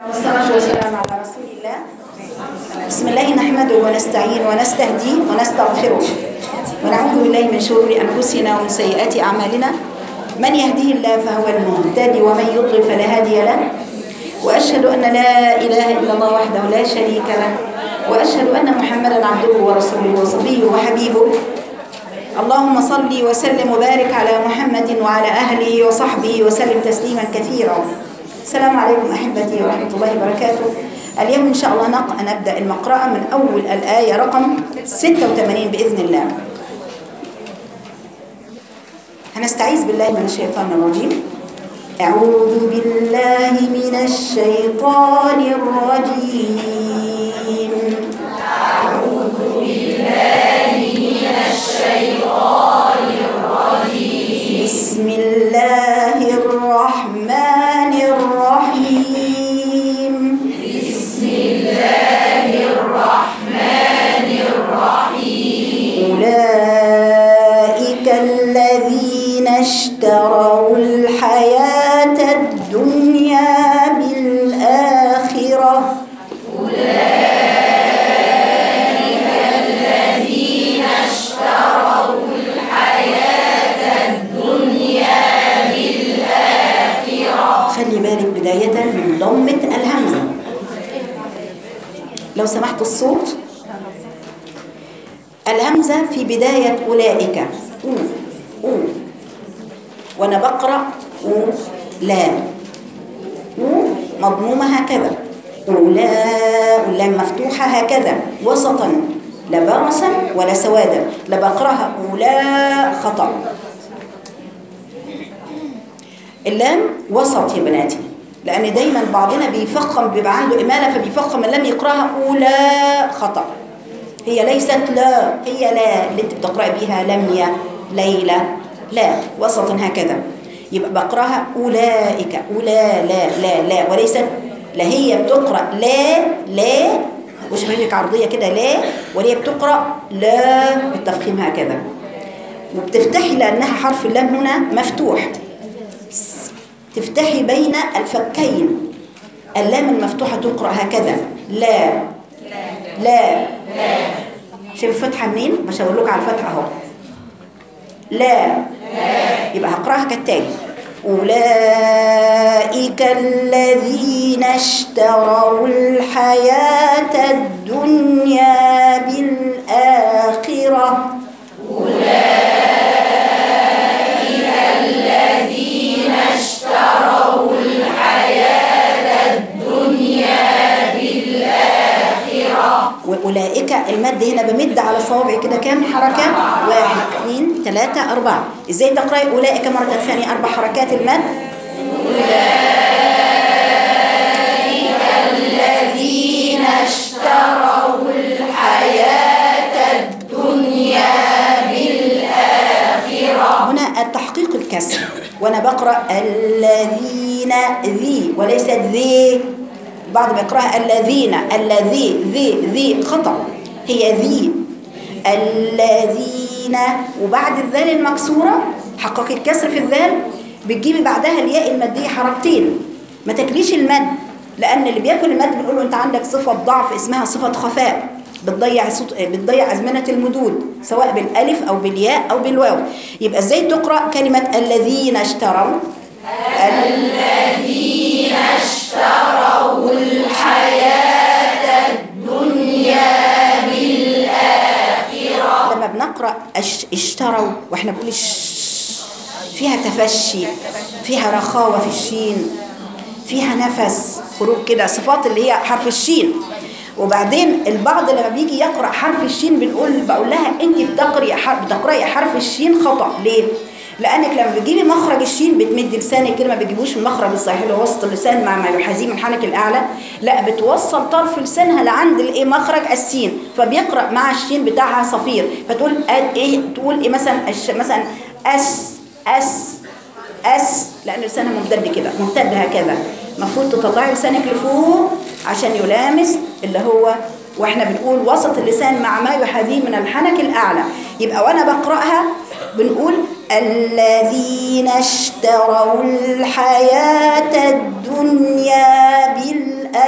والصلاة والسلام على رسول الله بسم الله نحمده ونستعين ونستهديه ونستغفره ونعوذ بالله من شرور أنفسنا ومن سيئات أعمالنا من يهديه الله فهو المهتدي ومن يضلل فلا هادي له وأشهد أن لا إله إلا الله وحده لا شريك له وأشهد أن محمدا عبده ورسوله وصفيه وحبيبه اللهم صل وسلم وبارك على محمد وعلى أهله وصحبه وسلم تسليما كثيرا السلام عليكم أحبتي ورحمة الله وبركاته اليوم إن شاء الله نق... نبدأ المقرأة من أول الآية رقم 86 بإذن الله هنستعيذ بالله من الشيطان الرجيم أعوذ بالله من الشيطان الرجيم بسم الله الرحمن الرحيم بسم الله الرحمن الرحيم أولئك الذين اشتروا الحياة الدنيا بالآخرة خلي بالك بداية من ضمة الهمزة لو سمحت الصوت الهمزة في بداية أولئك أو أو وأنا بقرأ أو لا أو مضمومة هكذا أولا اللام مفتوحة هكذا وسطا لا برصا ولا سوادا لا بقرأها أولا خطأ اللام وسط يا بناتي لان دايما بعضنا بيفخم بيبقى عنده اماله فبيفخم اللام يقراها اولى خطا هي ليست لا هي لا اللي انت بتقراي بيها لميا ليلى لا وسطا هكذا يبقى بقراها اولئك اولى لا لا لا وليست لا هي بتقرا لا لا وشبه لك عرضيه كده لا وهي بتقرا لا بالتفخيم هكذا وبتفتحي لانها حرف اللام هنا مفتوح تفتحي بين الفكين اللام المفتوحة تقرأ هكذا لا لا شايف الفتحة منين؟ مش هقول لكم على الفتحة اهو لا يبقى هقرأها كالتالي أولئك الذين اشتروا الحياة الدنيا بالآخرة وأولئك المد هنا بمد على صوابعي كده كام حركة واحد اثنين ثلاثة أربعة إزاي تقرأي أولئك مرة ثانية أربع حركات المد الذين اشتروا الحياة الدنيا بالآخرة هنا التحقيق الكسر وأنا بقرأ الذين ذي وليست ذي بعض بيقراها الذين الذي ذي ذي خطأ هي ذي الذين وبعد الذال المكسورة حقق الكسر في الذال بتجيبي بعدها الياء المادية حركتين ما تاكليش المد لأن اللي بياكل المد بنقول له أنت عندك صفة ضعف اسمها صفة خفاء بتضيع صوت بتضيع أزمنة المدود سواء بالألف أو بالياء أو بالواو يبقى إزاي تقرأ كلمة الذين اشتروا الذين اشتروا الحياة الدنيا بالآخرة لما بنقرأ اش اشتروا واحنا بنقول اش فيها تفشي فيها رخاوة في الشين فيها نفس خروج كده صفات اللي هي حرف الشين وبعدين البعض لما بيجي يقرأ حرف الشين بنقول بقول لها انت بتقرأي حرف بتقرأي حرف الشين خطأ ليه؟ لانك لما بتجيبي مخرج الشين بتمدي لسانك كده ما بتجيبوش المخرج الصحيح اللي هو وسط اللسان مع ما يحاذيه من حنك الاعلى لا بتوصل طرف لسانها لعند الايه مخرج السين فبيقرا مع الشين بتاعها صفير فتقول ايه تقول ايه مثلا الش مثلا اس اس اس لان لسانها ممتد كده ممتد هكذا المفروض تطلعي لسانك لفوق عشان يلامس اللي هو واحنا بنقول وسط اللسان مع ما يحاذيه من الحنك الاعلى يبقى وانا بقراها بنقول الذين اشتروا الحياة الدنيا بالآخرة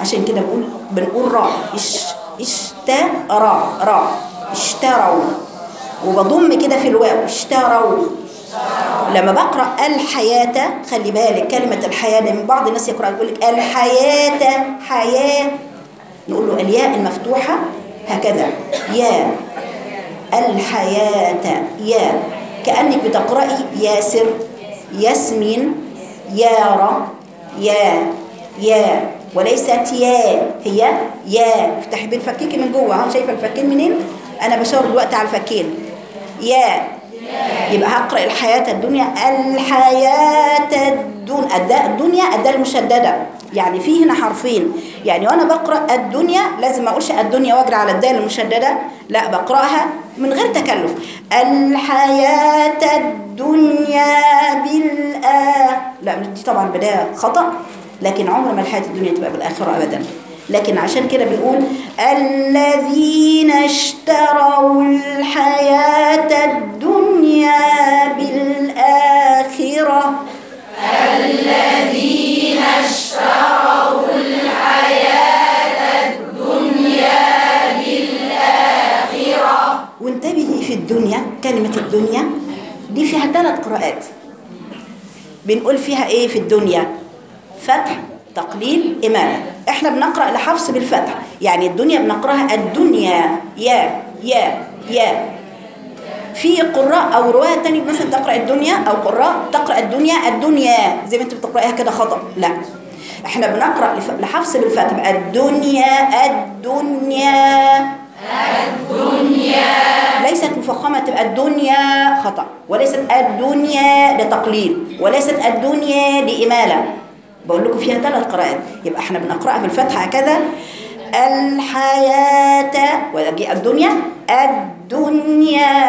عشان كده بنقول بنقول راء اش اشترى راء اشتروا وبضم كده في الواو اشتروا لما بقرا الحياه خلي بالك كلمه الحياه ده من بعض الناس يقرا يقول لك الحياه حياه نقول له الياء المفتوحه هكذا يا الحياه يا كانك بتقراي ياسر ياسمين يارا يا يا وليست يا هي يا افتحي بين فكيكي من جوه ها شايفه الفكين منين انا بشاور دلوقتي على الفكين يا يبقى هقرا الحياه الدنيا الحياه الدنيا الداء الدنيا الداء المشدده يعني في هنا حرفين يعني وانا بقرا الدنيا لازم ما اقولش الدنيا واجري على الدال المشدده لا بقراها من غير تكلف الحياه الدنيا بالآ لا دي طبعا بدايه خطا لكن عمر ما الحياه الدنيا تبقى بالاخره ابدا لكن عشان كده بيقول الذين اشتروا الحياة الدنيا بالآخرة الذين اشتروا الحياة الدنيا بالآخرة وانتبهي في الدنيا كلمة الدنيا دي فيها ثلاث قراءات بنقول فيها ايه في الدنيا فتح تقليل إمالة احنا بنقرأ لحفص بالفتح يعني الدنيا بنقرأها الدنيا يا يا يا في قراء او روايه تانية مثلا تقرا الدنيا او قراء تقرا الدنيا الدنيا زي ما انت بتقرايها كده خطا لا احنا بنقرا لف- لحفص بالفتح بقى الدنيا الدنيا الدنيا ليست مفخمه تبقى الدنيا خطا وليست الدنيا لتقليل وليست الدنيا لاماله بقول لكم فيها ثلاث قراءات يبقى احنا بنقراها بالفتح هكذا الحياه ويجي الدنيا الدنيا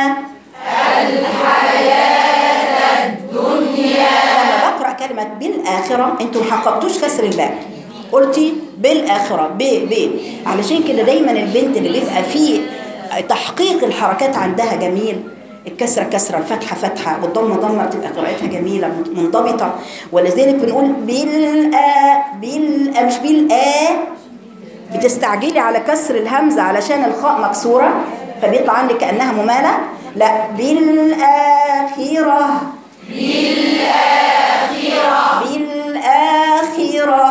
لما بقرا كلمه بالاخره انتوا ما حققتوش كسر الباء قلتي بالاخره ب ب علشان كده دايما البنت اللي بيبقى فيه تحقيق الحركات عندها جميل الكسرة كسرة الفتحة فتحة والضمة ضمة تبقى قراءتها جميلة منضبطة ولذلك بنقول بالآ بالآ مش بالآ بتستعجلي على كسر الهمزة علشان الخاء مكسورة فبيطلع عندك كأنها ممالة لا بالآخرة بالآخرة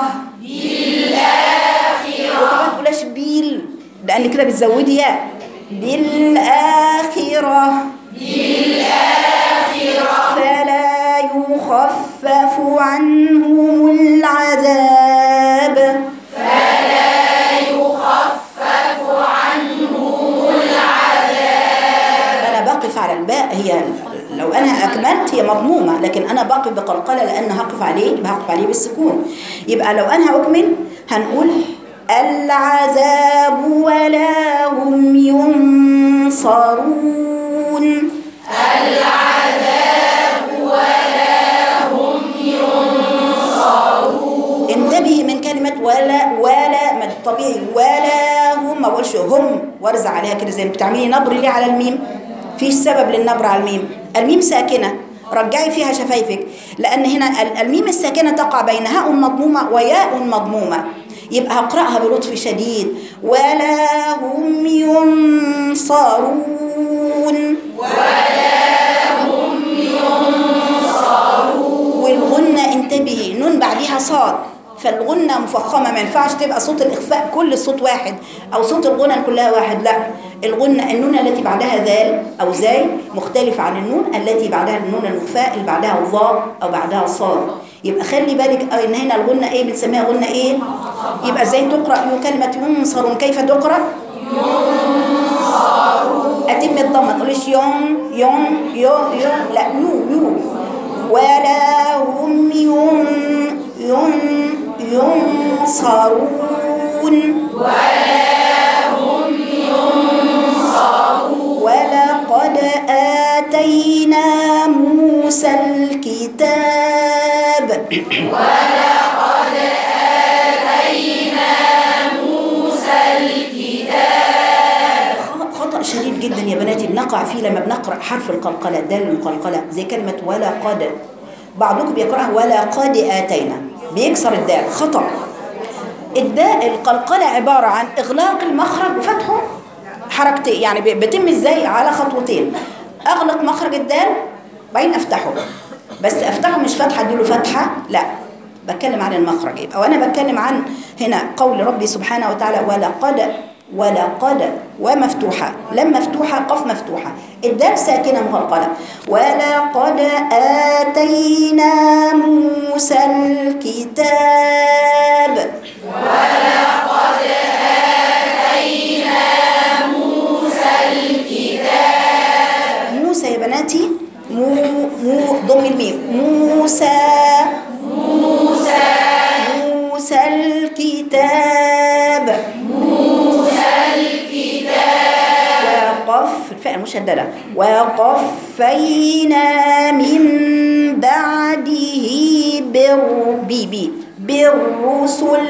بالآخرة وكمان تقولش بيل لأن كده بتزودي ياء بالآخرة بالآخرة فلا يخفف عنهم العذاب أنا بقف على الباء هي لو أنا أكملت هي مضمومة لكن أنا بقف بقلقلة لأن هقف عليه يبقى هقف عليه بالسكون يبقى لو أنا هأكمل هنقول العذاب ولا هم ينصرون انتبهي من كلمة ولا ولا ما طبيعي ولا هم ما بقولش هم وارزع عليها كده زي ما بتعملي نبر ليه على الميم فيش سبب للنبر على الميم الميم ساكنة رجعي فيها شفايفك لأن هنا ال- الميم الساكنة تقع بين هاء مضمومة وياء مضمومة يبقى هقرأها بلطف شديد ولا هم ينصرون والغنة انتبهي نون بعديها صاد فالغنة مفخمة ما ينفعش تبقى صوت الإخفاء كل الصوت واحد أو صوت الغنى كلها واحد لا الغنة النون التي بعدها ذال أو زاي مختلفة عن النون التي بعدها النون المخفاء اللي بعدها الظاء أو بعدها الصاد يبقى خلي بالك آه إن هنا الغنة إيه بنسميها غنة إيه يبقى إزاي تقرأ كلمة ينصر كيف تقرأ أتم الضمة ما تقوليش يوم يوم يوم يوم لا يو يو ولا هم يوم يوم ينصرون ولقد آتينا موسى الكتاب خ- خطأ شديد جدا يا بناتي بنقع فيه لما بنقرأ حرف القلقلة الدال المقلقلة زي كلمة ولا قد بعضكم بيقرأها ولا قد آتينا بيكسر الدال خطأ الداء القلقلة عبارة عن إغلاق المخرج وفتحه حركتين يعني ب- بتم ازاي على خطوتين أغلق مخرج الدال بعدين أفتحه بس أفتحه مش فتحة اديله فتحة لا بتكلم عن المخرج يبقى وأنا بتكلم عن هنا قول ربي سبحانه وتعالى ولقد ولقد ومفتوحة لم مفتوحة قف مفتوحة الدال ساكنة مقلقلة ولقد آتينا موسى الكتاب موسى يا بناتي مو مو ضم الميم موسى موسى موسى الكتاب موسى الكتاب وقف الفاء المشددة وقفينا من بعده بر بي بي بالرسل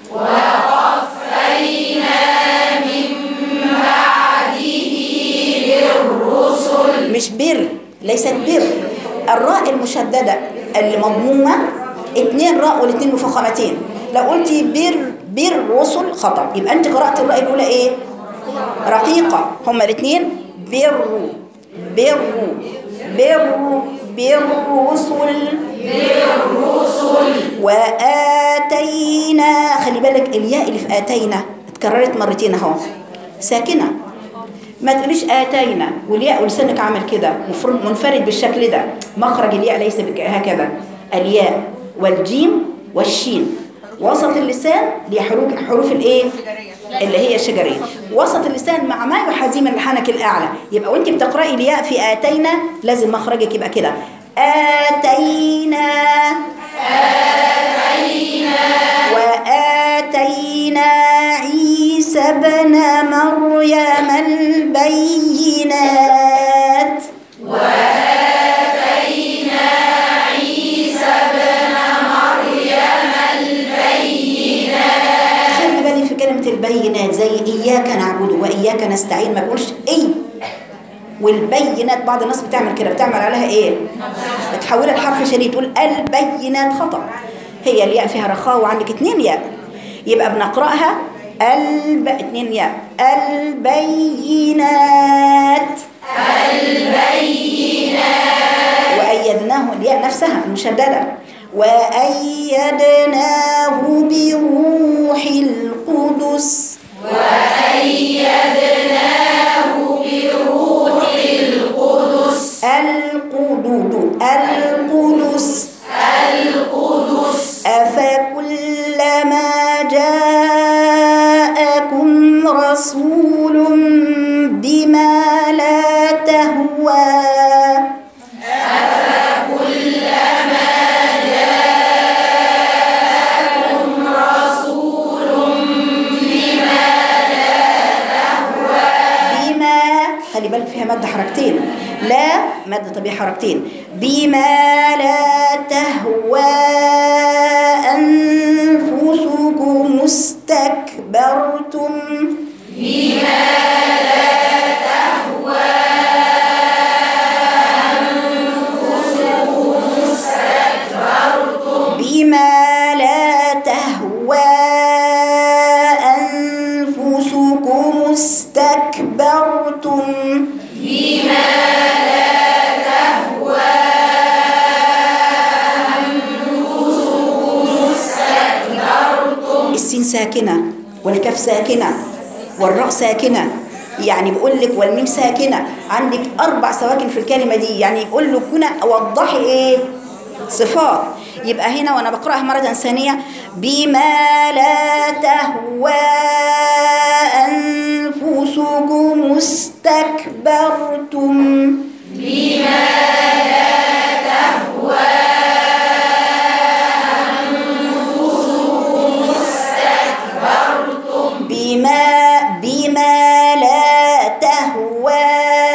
مش بر ليست بر الراء المشددة اللي مضمومة اتنين راء والاتنين مفخمتين لو قلتي بر بر رسل خطأ يبقى انت قرأت الراء الأولى ايه رقيقة هما الاتنين بر بر بر بر رسل وآتينا خلي بالك الياء اللي في آتينا اتكررت مرتين اهو ساكنة ما تقوليش آتينا والياء ولسانك عامل كده مفروض منفرد بالشكل ده مخرج الياء ليس بك- هكذا الياء والجيم والشين وسط اللسان اللي هي حروف حروف الايه اللي هي الشجريه وسط اللسان مع ما يحاذيه من الحنك الاعلى يبقى وانت بتقراي الياء في اتينا لازم مخرجك يبقى كده اتينا وآتينا عيسى ابن مريم البينات خلي بالك في كلمة البينات زي إياك نعبد وإياك نستعين ما بقولش إي والبينات بعض الناس بتعمل كده بتعمل عليها إيه؟ بتحولها لحرف شديد تقول البينات خطأ هي الياء فيها رخاء وعندك اتنين ياء يبقى بنقرأها الب... اتنين ياء البينات وأيدناه الياء نفسها المشددة وأيدناه بروح القدس القدود القدس القدس أفكلما جاءكم رسول بما لا تهوى بما خلي بالك فيها مد حركتين لا مد طبيعي حركتين بما لا تهوى أنفسكم استكبرتم بما لا تهوى أنفسكم استكبرتم السين ساكنة والكف ساكنة والراء ساكنة يعني بيقول لك والميم ساكنة عندك أربع سواكن في الكلمة دي يعني يقول لك هنا وضحي إيه صفات يبقى هنا وأنا بقرأها مرة ثانية بما لا تهوى أنفسكم استكبرتم بما بما لا تهوى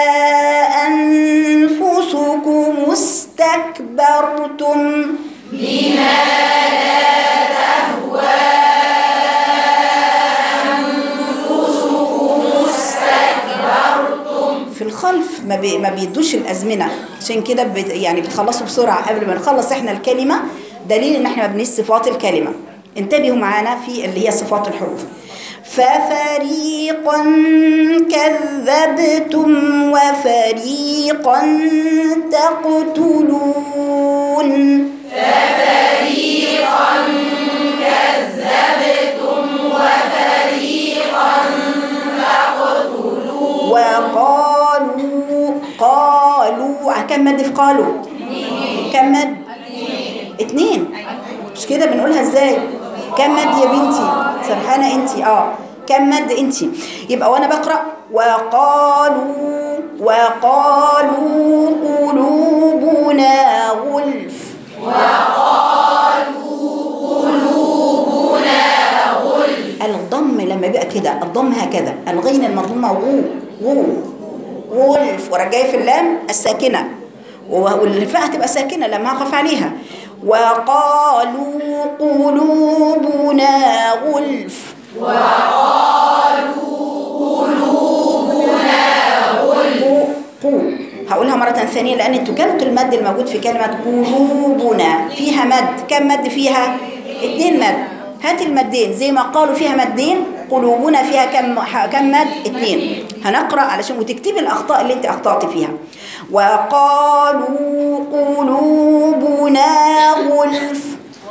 أنفسكم استكبرتم في الخلف ما, بي ما بيدوش الأزمنة عشان كده بت يعني بتخلصوا بسرعة قبل ما نخلص احنا الكلمة دليل ان احنا ما بنقيس صفات الكلمة انتبهوا معانا في اللي هي صفات الحروف ففريقا كذبتم وفريقا تقتلون وقالوا قالوا كم مد في قالوا كم مد اتنين مش كده بنقولها ازاي كم مد يا بنتي سرحانه انت اه كم مد انت يبقى وانا بقرا وقالوا وقالوا قلوبنا غلف الضم لما بيبقى كده الضم هكذا الغين المضمومه غو غو غلف ورجعي في اللام الساكنه والفاء هتبقى ساكنه لما هقف عليها وقالوا قلوبنا غلف وقالوا قلوبنا هقولها مرة ثانية لأن انتوا كلتوا المد الموجود في كلمة قلوبنا فيها مد كم مد فيها؟ اتنين مد هات المدين زي ما قالوا فيها مدين قلوبنا فيها كم كم مد؟ اتنين هنقرأ علشان وتكتبي الأخطاء اللي انت أخطأتي فيها وقالوا قلوبنا غلف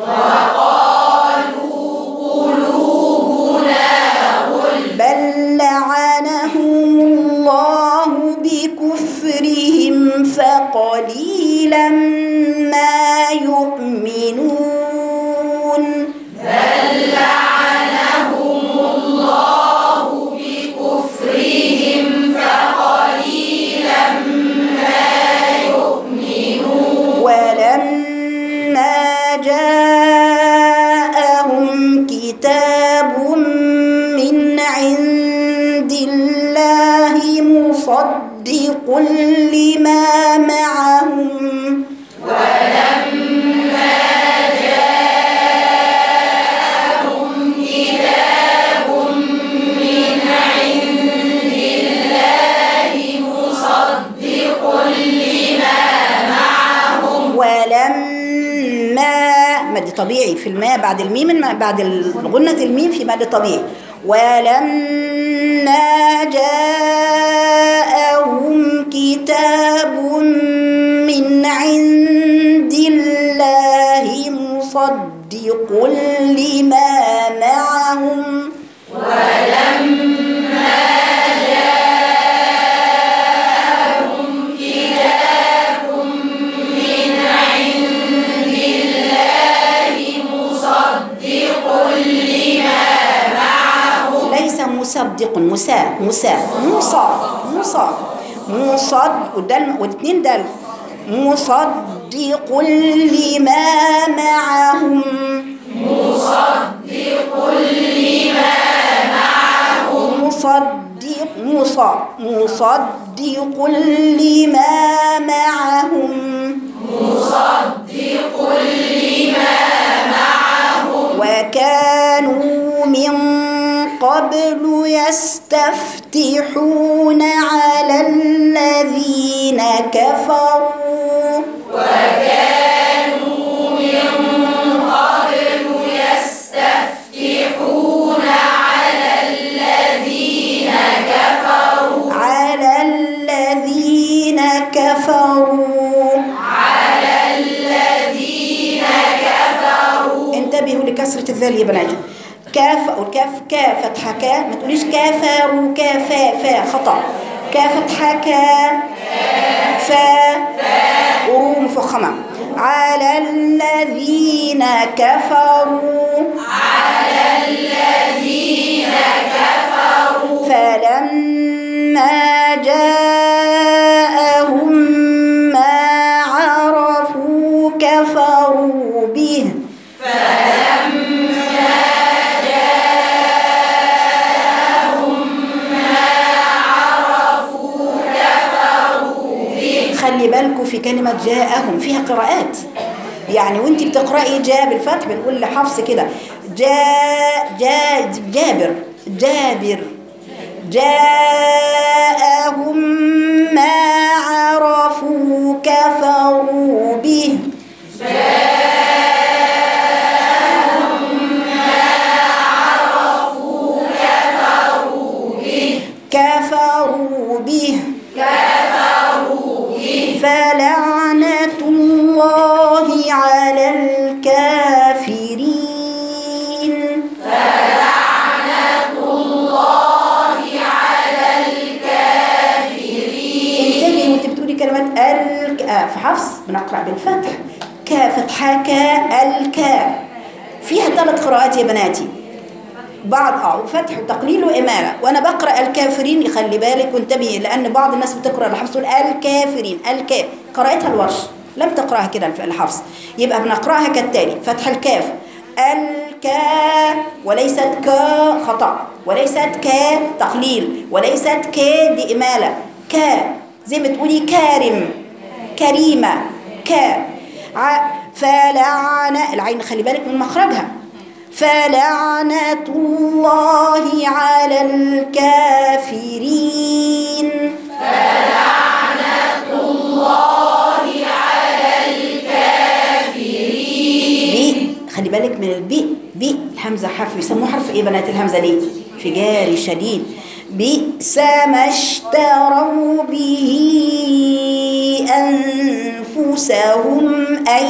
بل لعنهم الله بكفرهم فقليلا ما يؤمنون ولما جاءهم كتاب من عند الله مصدق لما معهم ولما مد طبيعي في الماء بعد الميم الم- بعد غنة الميم في مد طبيعي ولما جاءهم كتاب من عند الله مصدق لما معهم ليس مصدق مسا مسا موصى موصى مصد والدال والاثنين دال مصدق لما معهم مصدق مص مصدق لما معهم وكانوا من قبل يستفتحون على الذين كفروا على الذين كفروا انتبهوا لكسرة الذال يا بنات كاف والكاف كاف فتحة كا ما تقوليش كافروا كافا فا خطأ كاف فتحة كا فا ورو مفخمة على الذين كفروا على الذين كفروا فلما جاءهم ما عرفوا كفروا به خلي بالكم في كلمة جاءهم فيها قراءات يعني وانت بتقرأي جاء بالفتح بنقول لحفص كده جاء جاء جابر جابر جاءهم ما عرفوا كفروا به كفروا به كفروا به فلعنة الله على الكافرين انتبهي وانت بتقولي كلمات ال آه في حفص بنقرا بالفتح كا فتحه كا الكا فيها ثلاث قراءات يا بناتي بعض اه وفتح وتقليل واماله وانا بقرا الكافرين يخلي بالك وانتبهي لان بعض الناس بتقرا الحفص تقول الكافرين الكاف قراتها الورش لم تقراها كده الف- الحفص يبقى بنقراها كالتالي فتح الكاف الكا وليست كا خطا وليست كا تقليل وليست كا دي اماله كا زي ما تقولي كارم كريمه كا ع- فلعن العين خلي بالك من مخرجها فلعنة الله على الكافرين بي خلي بالك من البي بي الهمزة حرف يسموه حرف ايه بنات الهمزة دي فجاري شديد بئس ما اشتروا به أنفسهم أن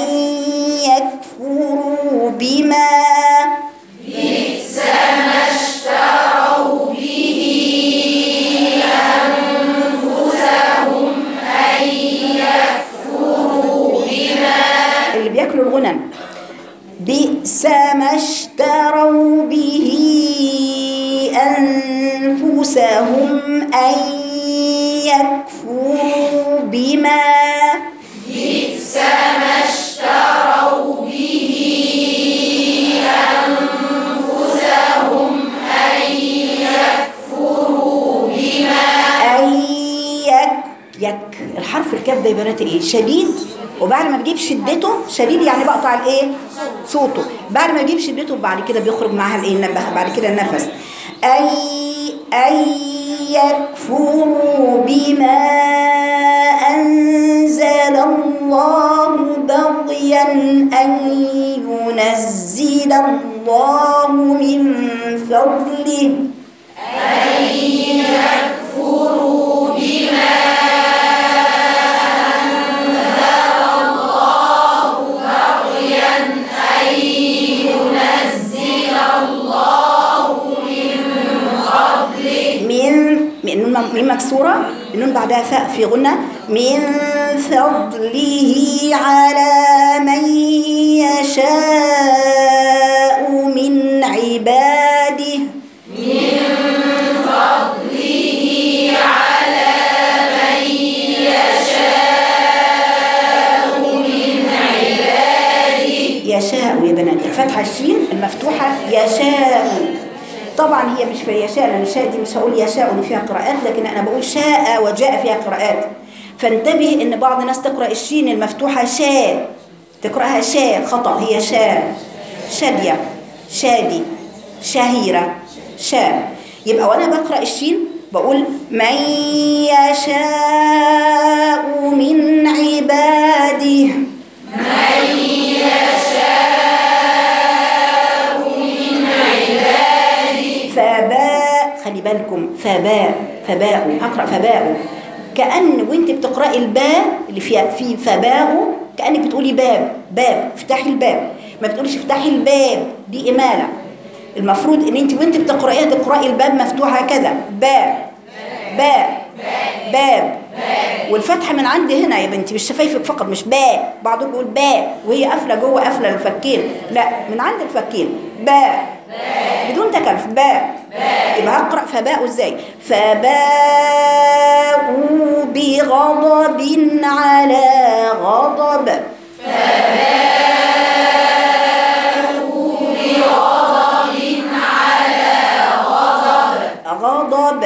يكفروا بما اللي بياكلوا الغنم بئس ما اشتروا به أنفسهم أن يكفروا بما أن يك يك الحرف الكاف ده يا بنات ايه شديد وبعد ما بجيب شدته شديد يعني بقطع الايه صوته بعد ما بجيب شدته بعد كده بيخرج معاها الايه النفس بعد كده النفس اي اي يكفروا بما انزل الله بغيا ان ينزل الله من فضله من من نون من مكسورة النون بعدها فاء في غنة من فضله على من يشاء من عباده يشاء يا بنات الفتحة الشين المفتوحة يشاء طبعا هي مش في يشاء لان الشاء دي مش هقول يشاء ان فيها قراءات لكن انا بقول شاء وجاء فيها قراءات فانتبه ان بعض الناس تقرا الشين المفتوحه شاء تقراها شاء خطا هي شاء شاديه شادي شهيره شاء يبقى وانا بقرا الشين بقول من يشاء من عباده فباء خلي بالكم فباء فباء هقرا فباء كأن وانت بتقرأي الباء اللي فيها في فباء كأنك بتقولي باب باب افتحي الباب ما بتقوليش افتحي الباب دي إمالة المفروض ان انت وانت بتقرأيها تقرأي الباب مفتوح هكذا باب باب باب والفتحة من عندي هنا يا بنتي مش شفايفك فقط مش باء بعضهم بيقول باء وهي قافلة جوه قافلة الفكين لا من عند الفكين باء بدون تكلف باء يبقى هقرأ فباء ازاي فباءوا بغضب على غضب غضب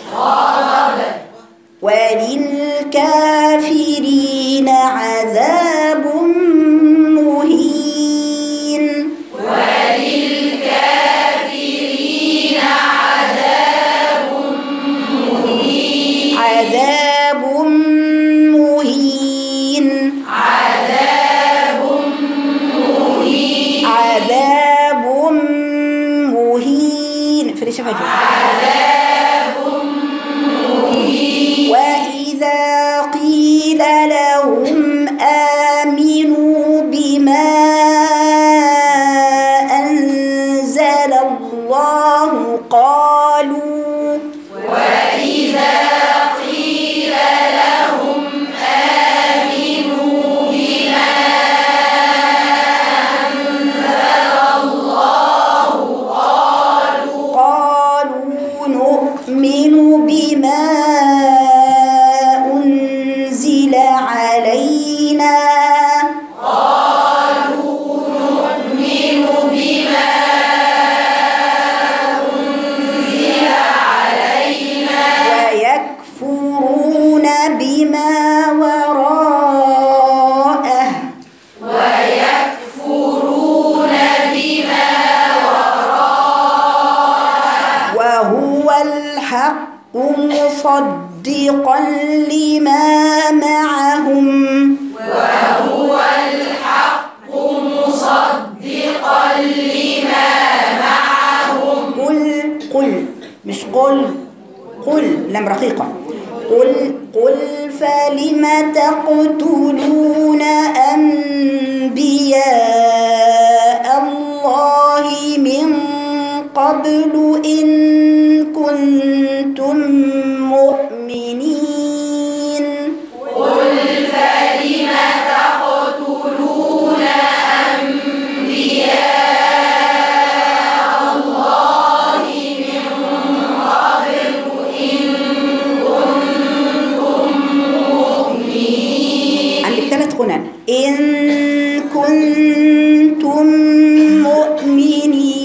وللكافرين عذاب مهين عذاب مهين عذاب مهين عذاب مهين فريشة فايفة عذاب مهين قالوا قالوا نؤمن بما أنزل علينا ويكفرون بما وراءه وهو الحق مصدقا لما معهم قل قل مش قل قل لم رقيقة قل قل فلم تقتلون أنبياء الله من قبل إن كنتم مؤمنين عندك ثلاث غنن إن كنتم مؤمنين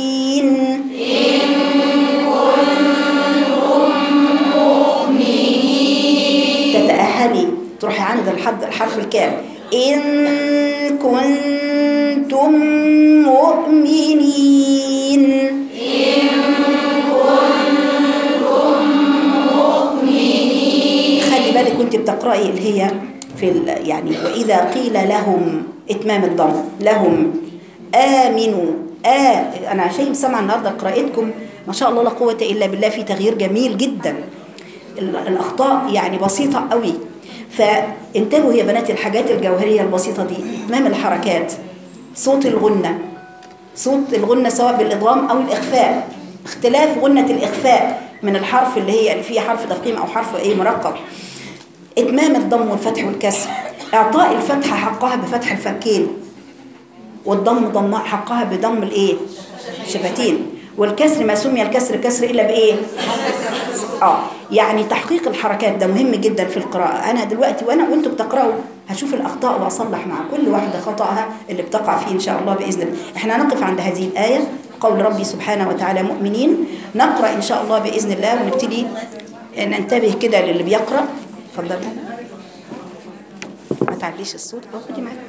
تتأهلي تروحي عند الحد الحرف الكام إن كنتم مؤمنين خلي بالك كنت بتقرأي اللي هي في ال- يعني وإذا قيل لهم إتمام الضم لهم آمنوا آ أنا شيء سامعة النهاردة قراءتكم ما شاء الله لا قوة إلا بالله في تغيير جميل جدا ال- الأخطاء يعني بسيطة قوي فانتبهوا يا بنات الحاجات الجوهرية البسيطة دي إتمام الحركات صوت الغنة صوت الغنة سواء بالإضغام أو الإخفاء اختلاف غنة الإخفاء من الحرف اللي هي اللي فيه حرف تفخيم أو حرف إيه مرقق إتمام الضم والفتح والكسر إعطاء الفتحة حقها بفتح الفكين والضم ضم حقها بضم الإيه شفتين والكسر ما سمي الكسر كسر إلا بإيه اه يعني تحقيق الحركات ده مهم جدا في القراءة أنا دلوقتي وأنا وأنتوا بتقرأوا هشوف الأخطاء وأصلح مع كل واحدة خطأها اللي بتقع فيه إن شاء الله بإذن الله إحنا نقف عند هذه الآية قول ربي سبحانه وتعالى مؤمنين نقرأ إن شاء الله بإذن الله ونبتدي ننتبه كده للي بيقرأ اتفضل ما تعليش الصوت أو خدي معاك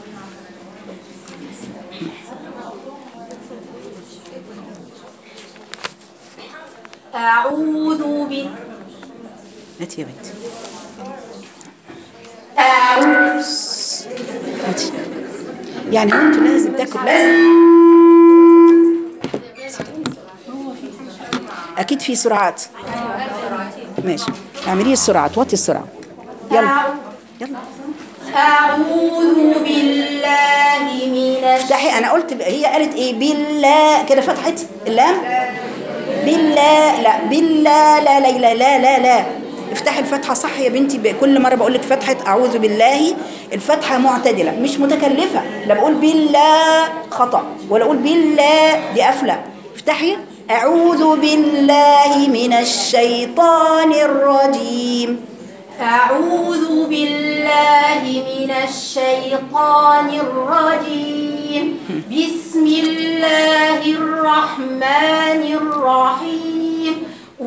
أعوذ ب هاتي يا بنتي أعوذ هاتي يعني هو انتوا لازم تاكل لازم اكيد في سرعات ماشي اعملي السرعات وطي السرعه يلا يلا أعوذ بالله من الش- افتحي انا قلت هي قالت ايه بالله كده فتحت اللام بالله لا بالله لا لا لا لا لا, لا. افتحي الفتحة صح يا بنتي ب- كل مرة بقول لك فتحة أعوذ بالله الفتحة معتدلة مش متكلفة لا بقول بالله خطأ ولا أقول بالله دي قافلة افتحي أعوذ بالله من الشيطان الرجيم أعوذ بالله من الشيطان الرجيم بسم الله الرحمن الرحيم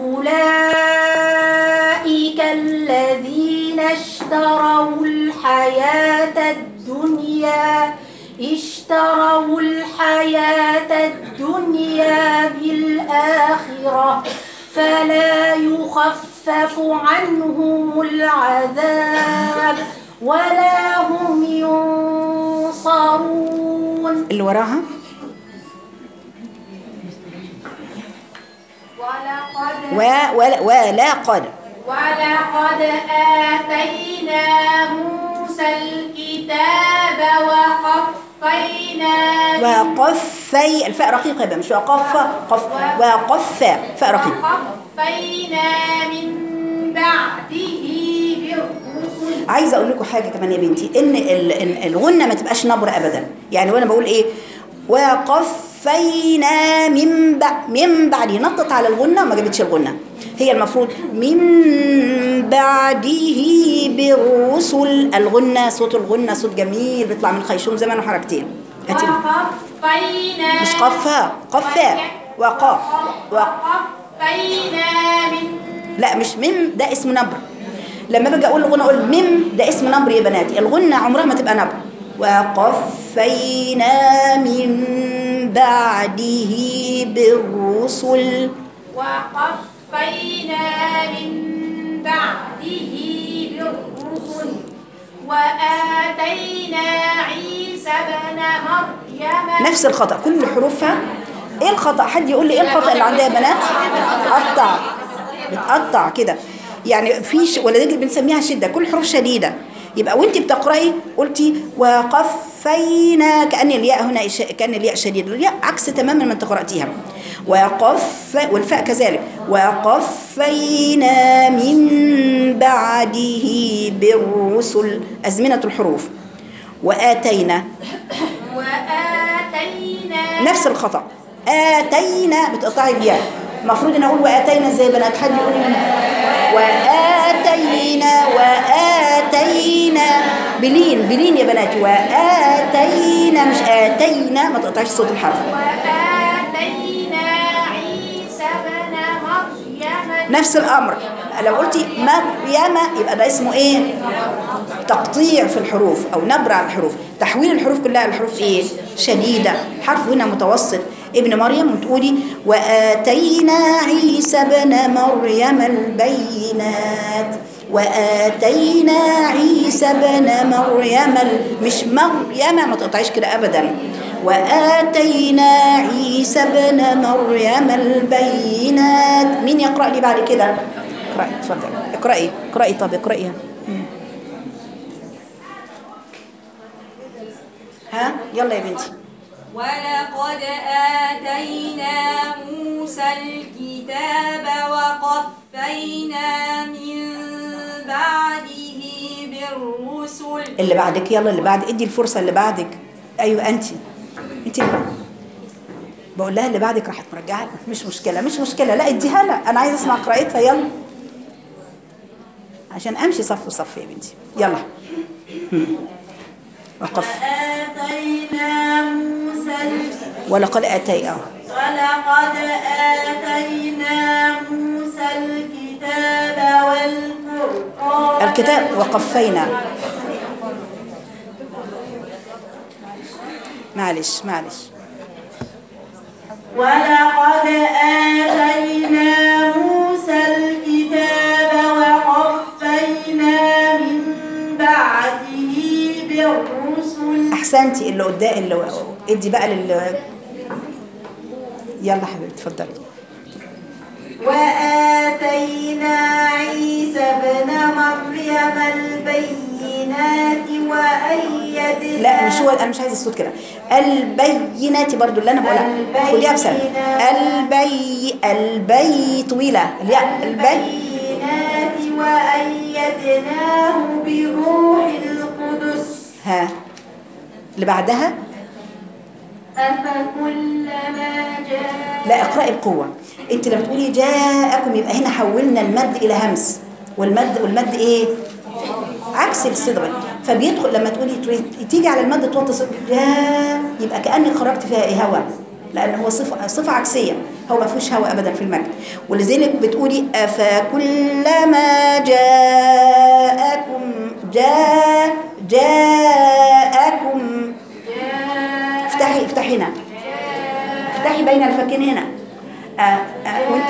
أولئك الذين اشتروا الحياة الدنيا اشتروا الحياة الدنيا بالآخرة فلا يخفف عنهم العذاب ولا هم ينصرون اللي وراها ولقد و ولا, ولا قد ولقد آتينا موسى الكتاب وقفينا وقف وقفي الفاء رقيقة يبقى مش وقف قف وقف فاء رقيقة وقفينا من بعده بالرسل عايزه اقول لكم حاجه كمان يا بنتي ان ال- ال- الغنه ما تبقاش نبره ابدا يعني وانا بقول ايه وقفينا من بعد من بعد نطت على الغنه ما جابتش الغنه هي المفروض من بعده بالرسل الغنه صوت الغنه صوت جميل بيطلع من الخيشوم زمان حركتين هاتي وقفينا مش قفا قفا وقاف وق وقفينا من لا مش من ده اسم نبر لما باجي اقول الغنى اقول مم ده اسم نبر يا بناتي الغنى عمرها ما تبقى نبر وقفينا من بعده بالرسل وقفينا من بعده بالرسل وآتينا عيسى ابن مريم نفس الخطا كل حروفها ايه الخطا حد يقول لي ايه الخطا اللي عندها يا بنات بتقطع بتقطع كده يعني في ش... ولذلك بنسميها شده كل حروف شديده يبقى وانت بتقراي قلتي وقفينا كان الياء هنا إش... كان الياء شديد الياء عكس تماما ما انت قراتيها وقف والفاء كذلك وقفينا من بعده بالرسل ازمنه الحروف واتينا وآتينا نفس الخطأ آتينا بتقطعي الياء المفروض ان اقول واتينا ازاي يا بنات حد يقول لي واتينا واتينا بلين بلين يا بنات واتينا مش اتينا ما تقطعيش صوت الحرف وآتينا عيسى ابن مريم نفس الامر لو قلتي مريم يبقى ده اسمه ايه تقطيع في الحروف او نبر على الحروف تحويل الحروف كلها الحروف ايه شديده حرف هنا متوسط ابن مريم وتقولي واتينا عيسى ابن مريم البينات واتينا عيسى ابن مريم ال- مش مريم ما تقطعيش كده ابدا واتينا عيسى ابن مريم البينات مين يقرا لي بعد كده اقراي اتفضلي اقراي اقراي طب اقراي ها يلا يا بنتي ولقد آتينا موسى الكتاب وقفينا من بعده بالرسل اللي بعدك يلا اللي بعد ادي الفرصه اللي بعدك ايوه انت انت اللي بعد. بقول لها اللي بعدك راحت مرجعه مش مشكله مش مشكله لا اديها لها انا عايزه اسمع قراءتها يلا عشان امشي صف صف يا بنتي يلا هم. وقف آتينا موسى ولقد اتي اه ولقد آتينا موسى الكتاب والفرقان الكتاب وقفينا معلش معلش ولقد آتينا موسى الكتاب وقفينا من بعده بالرسل احسنتي اللي قدام اللي ادي بقى لل يلا حبيبتي اتفضلي وآتينا عيسى ابن مريم البينات وأيدناه لا مش هو انا مش عايزه الصوت كده البينات برضو اللي انا بقولها خديها بسنة البي البي طويله الياء البي البينات وأيدناه بروح القدس ها اللي بعدها أفكلما جاء لا اقرأي بقوة انت لما تقولي جاءكم يبقى هنا حولنا المد الى همس والمد والمد ايه عكس الصدغ فبيدخل لما تقولي تري- تيجي على المد توطي صوت جاء يبقى كانك خرجت فيها ايه هواء لان هو صفه صفه عكسيه هو ما فيهوش هواء ابدا في المد ولذلك بتقولي افكلما جاءكم جاء جاءكم افتحي افتحي هنا افتحي بين الفكين هنا آه آه وانت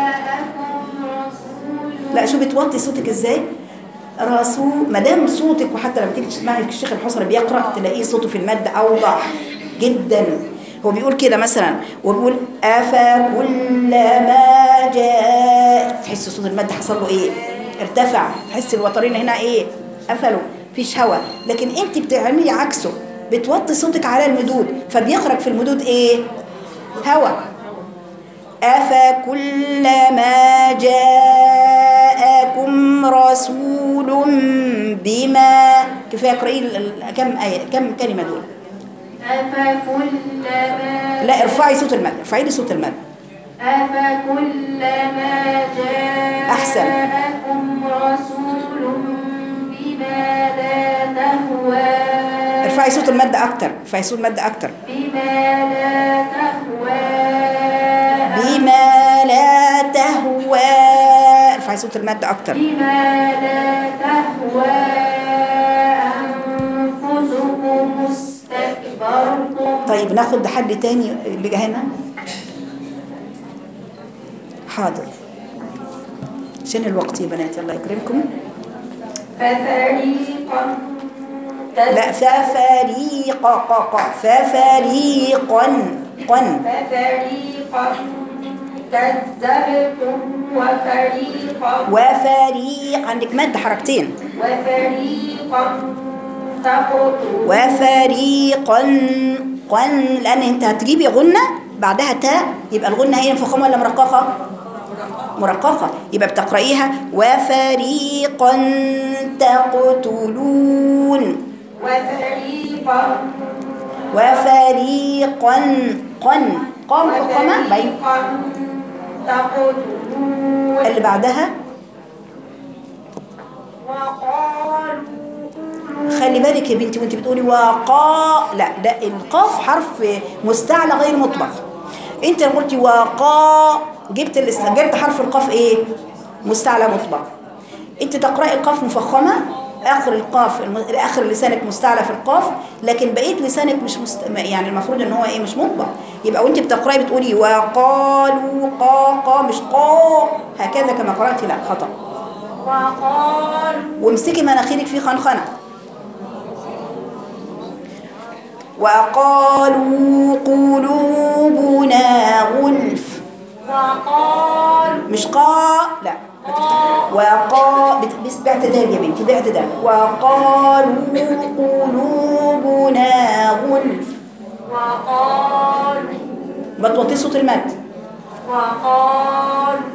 لا شو بتوطي صوتك ازاي رسول ما دام صوتك وحتى لما تيجي تسمعي الشيخ الحصري بيقرا تلاقيه صوته في المد اوضح جدا هو بيقول كده مثلا وبيقول افكلما جاء تحس صوت المد حصل له ايه ارتفع تحس الوترين هنا ايه قفلوا مفيش هوا لكن انت بتعملي عكسه بتوطي صوتك على المدود فبيخرج في المدود ايه هواء أفكلما جاءكم رسول بما كفاية اقرأي ال- ال- كم آية كم كلمة دول أفكلما لا ارفعي صوت المد ارفعي لي صوت المد أفكلما جاءكم أحسن. رسول بما لا تهوى ارفعي صوت المد أكتر ارفعي صوت المد أكتر بما لا تهوى بما لا تهوى ارفعي صوت المد أكتر بما لا تهوى أنفسكم استكبرتم طيب ناخد حد تاني اللي جه هنا حاضر عشان الوقت يا بنات الله يكرمكم ففريقا لا ففريقا قا قا ففريقا قن ففريقا كذبتم وفريقا وفريق عندك مد حركتين وفريقا تقتلون وفريقا قن لان انت هتجيبي غنه بعدها تاء يبقى الغنه هي مفخمه ولا مرققه مرققه يبقى بتقرايها وفريقا تقتلون وفريقا وفريقا قن قام مفخمه باين وفريقا تقتلون اللي بعدها وقالوا خلي بالك يا بنتي وانت بتقولي وقا لا ده القاف حرف مستعلى غير مطبق انت لما قلتي وقا جبت الاس... جبت حرف القاف ايه مستعلى مطبق انت تقراي القاف مفخمه اخر القاف الم... اخر لسانك مستعلى في القاف لكن بقيه لسانك مش مست... يعني المفروض ان هو ايه مش مطبق يبقى وانت بتقراي بتقولي وقالوا قا قا مش قا هكذا كما قراتي لا خطأ وقالوا وامسكي مناخيرك في خنخنة وقالوا قلوبنا غلف وقالوا مش قا لا ما تفتح- وقا بت- بس باعتدال يا بنتي باعتدال وقالوا قلوبنا غلف وقالوا ما توطي صوت المد وقالوا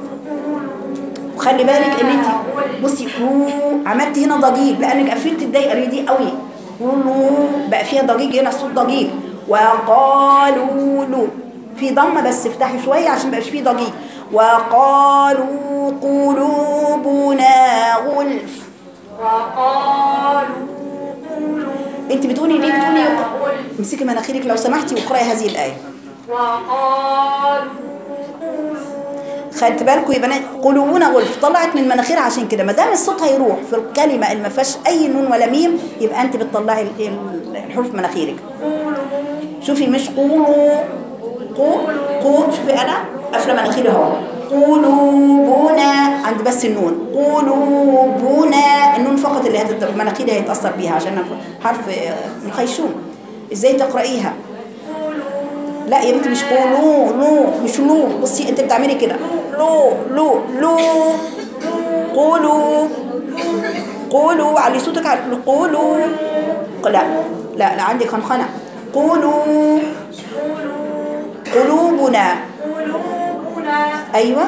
وخلي بالك ان انت بصي رو عملتي هنا ضجيج لانك قفلت الدايره دي قوي رو بقى فيها ضجيج هنا الصوت ضجيج وقالوا له في ضمه بس افتحي شويه عشان ما يبقاش فيه ضجيج وقالوا قلوبنا غلف وقالوا انت بتقولي ليه بتقولي غلف. امسكي مناخيرك لو سمحتي واقراي هذه الايه وقالوا خدت بالكم يا بنات قلوبنا غلف طلعت من مناخيرها عشان كده ما دام الصوت هيروح في الكلمه اللي ما فيهاش اي نون ولا ميم يبقى انت بتطلعي ال- ال- الحروف من مناخيرك شوفي مش قولوا قو قو شوفي انا قافله مناخيري اهو قلوبنا عند بس النون قلوبنا النون فقط اللي هتت... مناخيري هيتاثر بيها عشان حرف آه، الخيشوم ازاي تقرايها لا يا بنتي مش قولوا لو مش لو بصي انت بتعملي كده لو لو لو قولوا قولوا علي صوتك على قولوا لا لا لا عندي خنخنة قولوا قلوبنا قلوبنا أيوة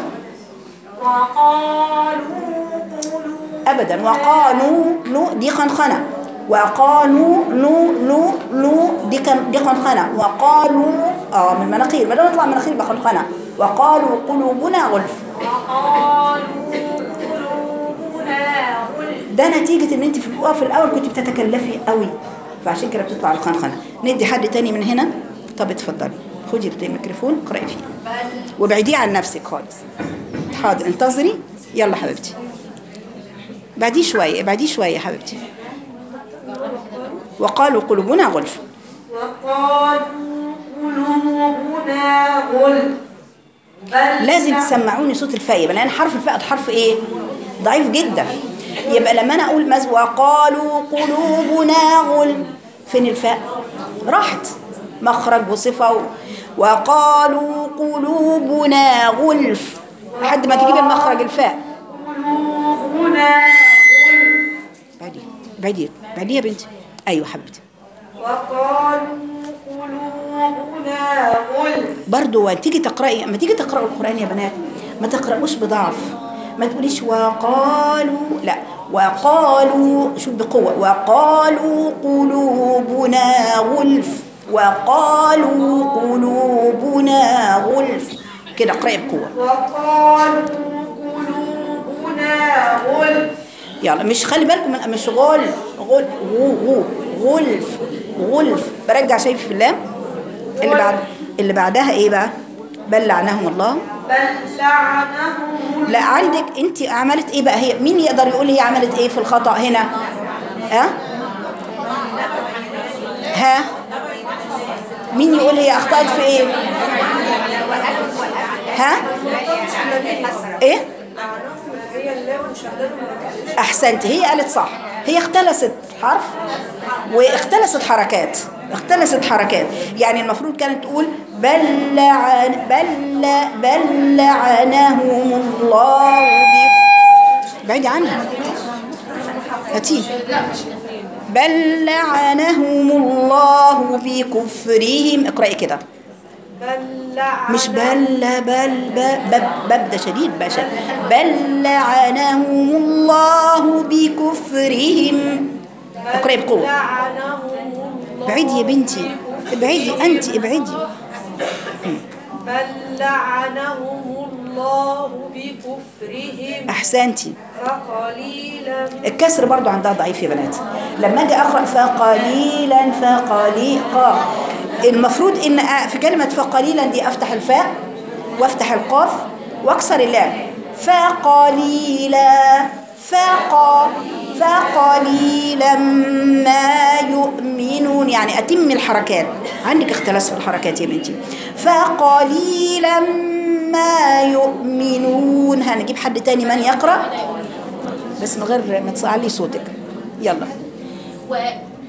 وقالوا أبدا وقالوا نو دي خنخنة وقالوا نو نو نو دي كان دي خنخنة وقالوا اه من مناخير ما دام يطلع مناخير يبقى خنخنة وقالوا قلوبنا غلف وقالوا قلوبنا غلف ده نتيجة ان انت في الوقت في الاول كنت بتتكلفي قوي فعشان كده بتطلع الخنخنة ندي حد تاني من هنا طب اتفضلي خدي الميكروفون اقرأي فيه وابعديه عن نفسك خالص حاضر انتظري يلا حبيبتي بعديه شوية ابعديه شوية يا حبيبتي وقالوا قلوبنا غلف وقالوا قلوبنا غلف بل لازم تسمعوني صوت الفاء يبقى لان حرف الفاء ده حرف ايه ضعيف جدا يبقى لما انا اقول مز وقالوا قلوبنا غل فين الفاء راحت مخرج وصفه و... وقالوا قلوبنا غلف لحد ما تجيب المخرج الفاء قلوبنا غلف بعدي بعدي بعدي يا بنتي ايوه حبيبتي وقالوا قلوبنا غلف برضو تيجي تقرأي اما تيجي تقرأوا القرآن يا بنات ما تقرأوش بضعف ما تقوليش وقالوا لا وقالوا شوف بقوة وقالوا قلوبنا غلف وقالوا قلوبنا غلف كده اقرأي بقوة وقالوا قلوبنا غلف يلا مش خلي بالكم من مش غل غل غو غو غلف غلف برجع شايف في اللام اللي بعد اللي بعدها ايه بقى بل لعنهم الله بل لعنهم لا عندك انت عملت ايه بقى هي مين يقدر يقول هي عملت ايه في الخطأ هنا ها ها مين يقول هي اخطأت في ايه ها ايه هي اللي وانشغلوا احسنت هي قالت صح هي اختلست حرف واختلست حركات اختلست حركات يعني المفروض كانت تقول بل لعن بل بل لعنهم الله ب بعيد عنها هاتيه بل لعنهم الله بكفرهم اقرأي كده بل لعنهم مش بل بل بل بل ده شديد باشا بل لعنهم الله بكفرهم اقرأي بقوة لعنهم الله ابعدي يا بنتي ابعدي انت ابعدي بل لعنهم الله بكفرهم احسنتي فقليلا الكسر برضو عندها ضعيف يا بنات لما اجي اقرا فقليلا فقليقا المفروض ان أ- في كلمه فقليلا دي افتح الفاء وافتح القاف واكسر اللام فقليلا فق فقليلا ما يؤمنون يعني اتم الحركات عندك اختلاس في الحركات يا بنتي فقليلا ما يؤمنون هنجيب حد تاني من يقرأ بس من غير ما تصعلي صوتك يلا و...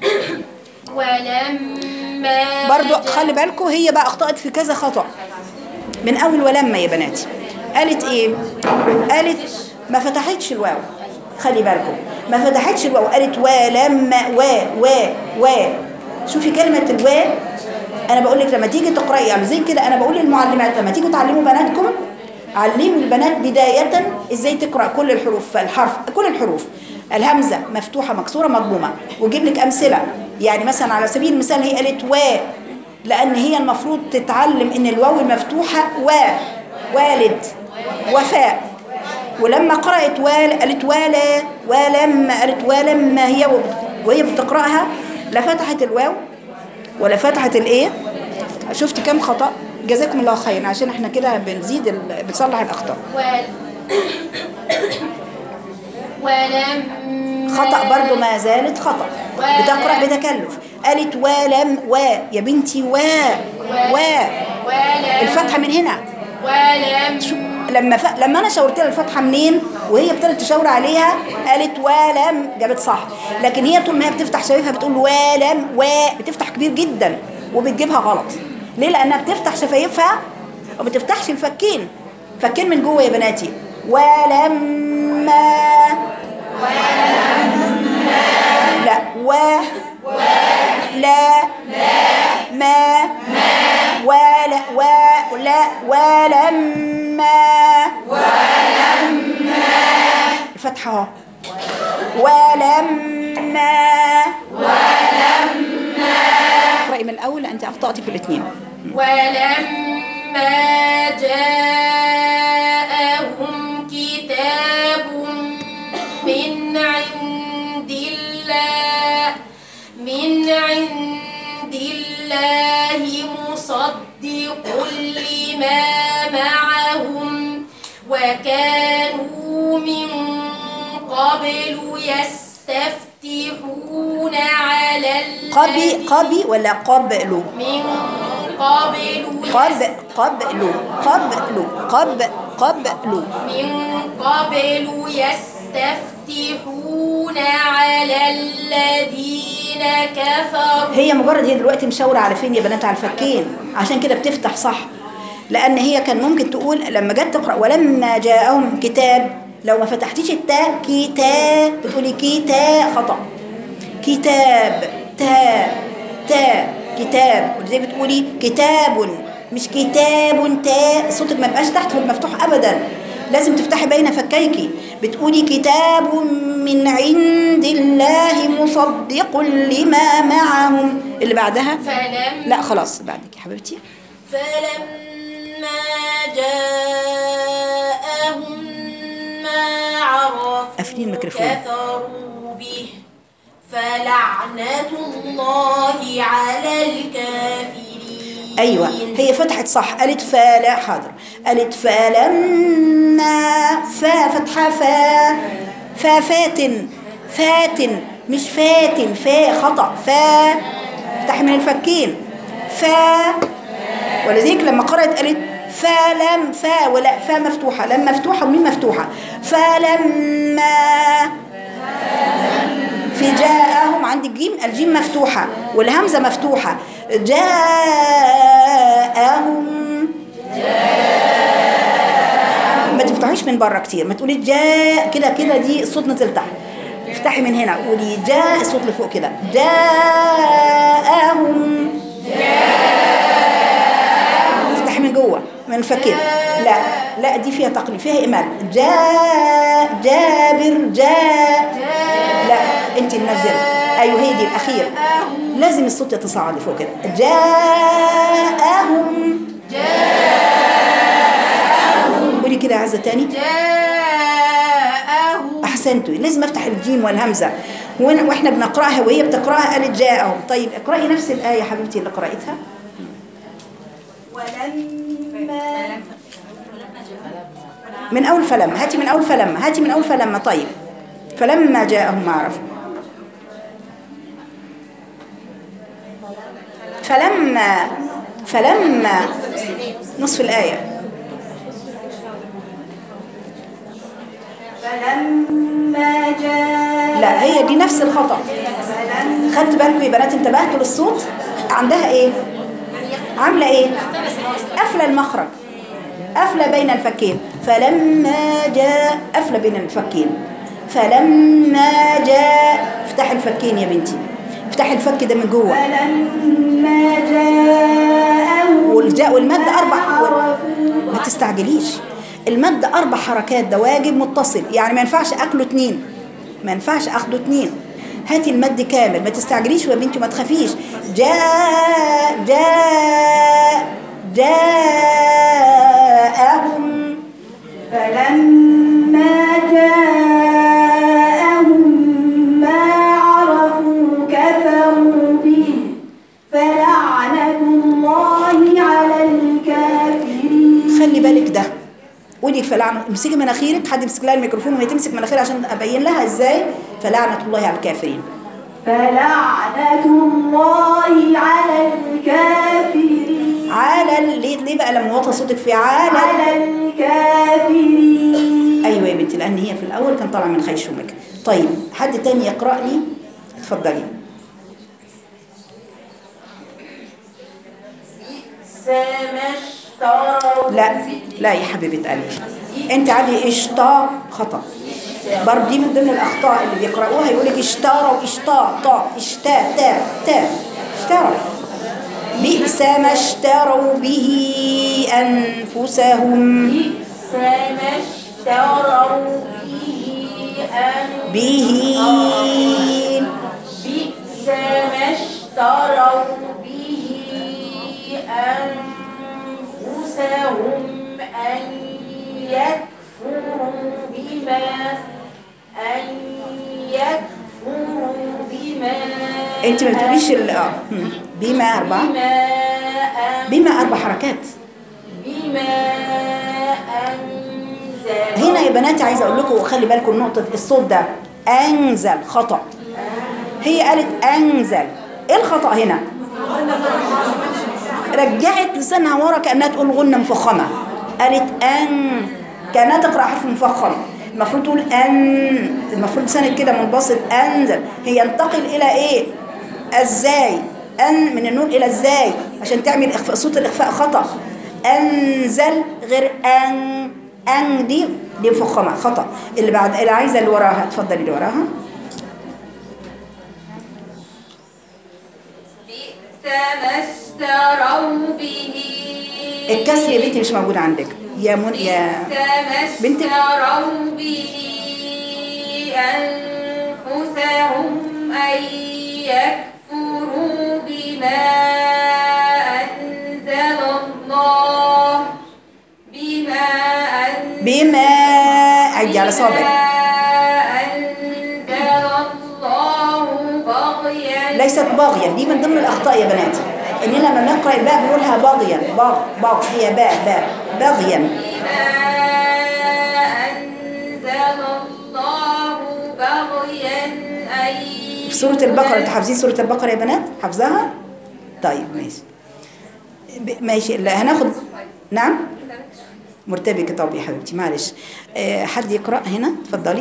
ولما برضو جاء- خلي بالكم هي بقى اخطأت في كذا خطأ من اول ولما يا بناتي قالت ايه قالت ما فتحتش الواو خلي بالكم ما فتحتش الواو قالت ولما و و و شوفي كلمة الوا انا بقول لك لما تيجي تقراي يعني زي كده انا بقول للمعلمات لما تيجوا تعلموا بناتكم علموا البنات بداية ازاي تقرا كل الحروف فالحرف كل الحروف الهمزة مفتوحة مكسورة مضمومة وجيب لك أمثلة يعني مثلا على سبيل المثال هي قالت و لأن هي المفروض تتعلم إن الواو المفتوحة و والد وفاء ولما قرأت وال قالت ولا ولما قالت ولما هي وهي بتقرأها لا فتحت الواو ولا فتحت الايه شفت كم خطأ جزاكم الله خيرا عشان احنا كده بنزيد ال... بنصلح الأخطاء ول... ولما خطأ برضو ما زالت خطأ بتقرأ بتكلف قالت ولم و يا بنتي و و ولم الفتحة من هنا ولم لما ف... لما انا شاورت لها الفتحه منين وهي ابتدت تشاور عليها قالت ولم جابت صح لكن هي طول ما هي بتفتح شفايفها بتقول ولم و بتفتح كبير جدا وبتجيبها غلط ليه لانها بتفتح شفايفها وما بتفتحش الفكين فكين من جوه يا بناتي ولما لا و لا ما ولا ولا ولما ولما الفتحة اهو ولما ولما اقرأي من الأول أنت أخطأتي في الاثنين ولما جاءهم كتاب من عند الله من عند الله مصدق لما معهم وكانوا من قبل يستفتحون على قبي الذين قبي ولا قبلوا من قبل قب قبلوا قبلوا قب قبلوا من قبل يستفتحون على الذين كفروا هي مجرد هي دلوقتي مشاورة على فين يا بنات على الفكين عشان كده بتفتح صح لأن هي كان ممكن تقول لما جت تقرأ ولما جاءهم كتاب لو ما فتحتيش التاء كتاب بتقولي كتاب خطأ كتاب تاء تاء كتاب ولذلك بتقولي كتاب مش كتاب تاء صوتك ما يبقاش تحت في المفتوح ابدا لازم تفتحي بين فكيكي بتقولي كتاب من عند الله مصدق لما معهم اللي بعدها فلم لا خلاص بعدك يا حبيبتي فلما جاءهم ما عرفوا قافلين الميكروفون. كفروا به فلعنة الله على الكافرين ايوه هي فتحت صح قالت فلا حاضر قالت فلما فا فتحه فا فا فاتن فاتن مش فاتن فا خطا فا افتحي من الفكين فا ولذلك لما قرأت قالت فلم فا ولا فا مفتوحة لم مفتوحة ومين مفتوحة فلما في جاءهم عند الجيم الجيم مفتوحة والهمزة مفتوحة جاءهم ما تفتحيش من بره كتير ما تقولي جاء كده كده دي الصوت نزل تحت افتحي من هنا قولي جاء الصوت لفوق كده جاءهم افتحي من جوه من فكين لا لا دي فيها تقليد فيها إمال جاء جابر جاء لا انت منزله ايوه هي دي الاخير لازم الصوت يتصاعد لفوق كده جاءهم جاءهم قولي كده يا عزه تاني جاءهم احسنتوا لازم افتح الجيم والهمزه وإن- واحنا بنقراها وهي بتقراها قالت جاءهم طيب اقراي نفس الايه يا حبيبتي اللي قراتها ولما من اول فلما هاتي من اول فلما هاتي من اول فلما طيب فلما جاءهم ما عرفوا فلما فلما نصف الآية فلما جاء لا هي دي نفس الخطأ خدت بالكم يا بنات انتبهتوا للصوت عندها ايه عاملة ايه قافلة المخرج قافلة بين الفكين فلما جاء قافلة بين الفكين فلما جاء افتحي الفكين يا بنتي افتحي الفك ده من جوه فلما جاءهم والجاء والمد أربع عرفوا ما تستعجليش المد أربع حركات ده واجب متصل يعني ما ينفعش أكله اتنين ما ينفعش أخده اتنين هاتي المد كامل ما تستعجليش يا بنتي ما تخافيش جاء جاء جاءهم فلما جاءهم ما عرفوا كفروا به فلعنة الله على الكافرين خلي بالك ده قولي فلعنة امسكي مناخيرك حد يمسك لها الميكروفون وهي تمسك مناخيرها عشان ابين لها ازاي فلعنة الله على الكافرين فلعنة الله على الكافرين على ال- ليه ليه بقى لما وطى صوتك في على على الكافرين ايوه يا بنتي لان هي في الاول كان طالع من خيشومك طيب حد تاني يقرا لي اتفضلي سما اشتروا لا لا يا حبيبه قلبي انت عادي اشطا خطا برضه دي من ضمن الاخطاء اللي بيقراوها يقول لك اشتروا اشطا طا اشتا تا تا اشتروا بئس ما اشتروا به انفسهم سما اشتروا به أن به بئس ما اشتروا به أنفسهم أن يكفروا بما أن يكفروا بما انت ما بتقوليش ال- اه هم. بما اربعه بما أن بما اربع حركات بما أنزل هنا يا بناتي عايزه اقول لكم خلي بالكم نقطه الصوت ده انزل خطا هي قالت انزل ايه الخطا هنا رجعت لسانها ورا كانها تقول غنه مفخمه قالت ان كانها تقرا حرف مفخم المفروض تقول ان المفروض لسانك كده منبسط انزل هي ينتقل الى ايه ازاي ان من النون الى ازاي عشان تعمل اخفاء صوت الاخفاء خطا انزل غير ان ان دي دي مفخمه خطا اللي بعد اللي عايزه اللي وراها اتفضلي اللي وراها ما اشتروا به الكسر يا بنتي مش موجود عندك يا من يا بئس ما بنت- اشتروا به أنفسهم أن يكفروا بما أنزل الله بما أنزل بما عدي على صابع أنزل الله بغيا ليست باغيا دي من ضمن الاخطاء يا بنات اننا لما نقرا الباء بنقولها باغيا باغ باغ هي باء باء باغيا بما أنزل الله بغيا أن في سوره البقره انتوا حافظين سوره البقره يا بنات حافظاها طيب ماشي ب- ماشي لا هناخد نعم مرتبكه طب يا حبيبتي معلش آه، حد يقرا هنا اتفضلي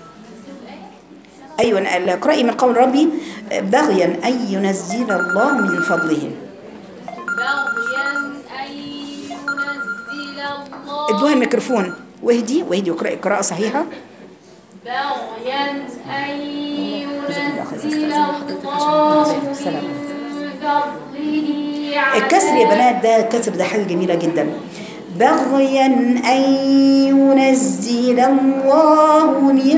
ايوه لا، اقراي من قول ربي آه، بغيا ان ينزل الله من فضله بغيا أن ينزل الله ادوها الميكروفون واهدي واهدي واقراي قراءه صحيحه بغيا أن ينزل الله من فضله الكسر يا بنات ده الكسر ده حاجة جميلة جدا بغيا أن ينزل الله من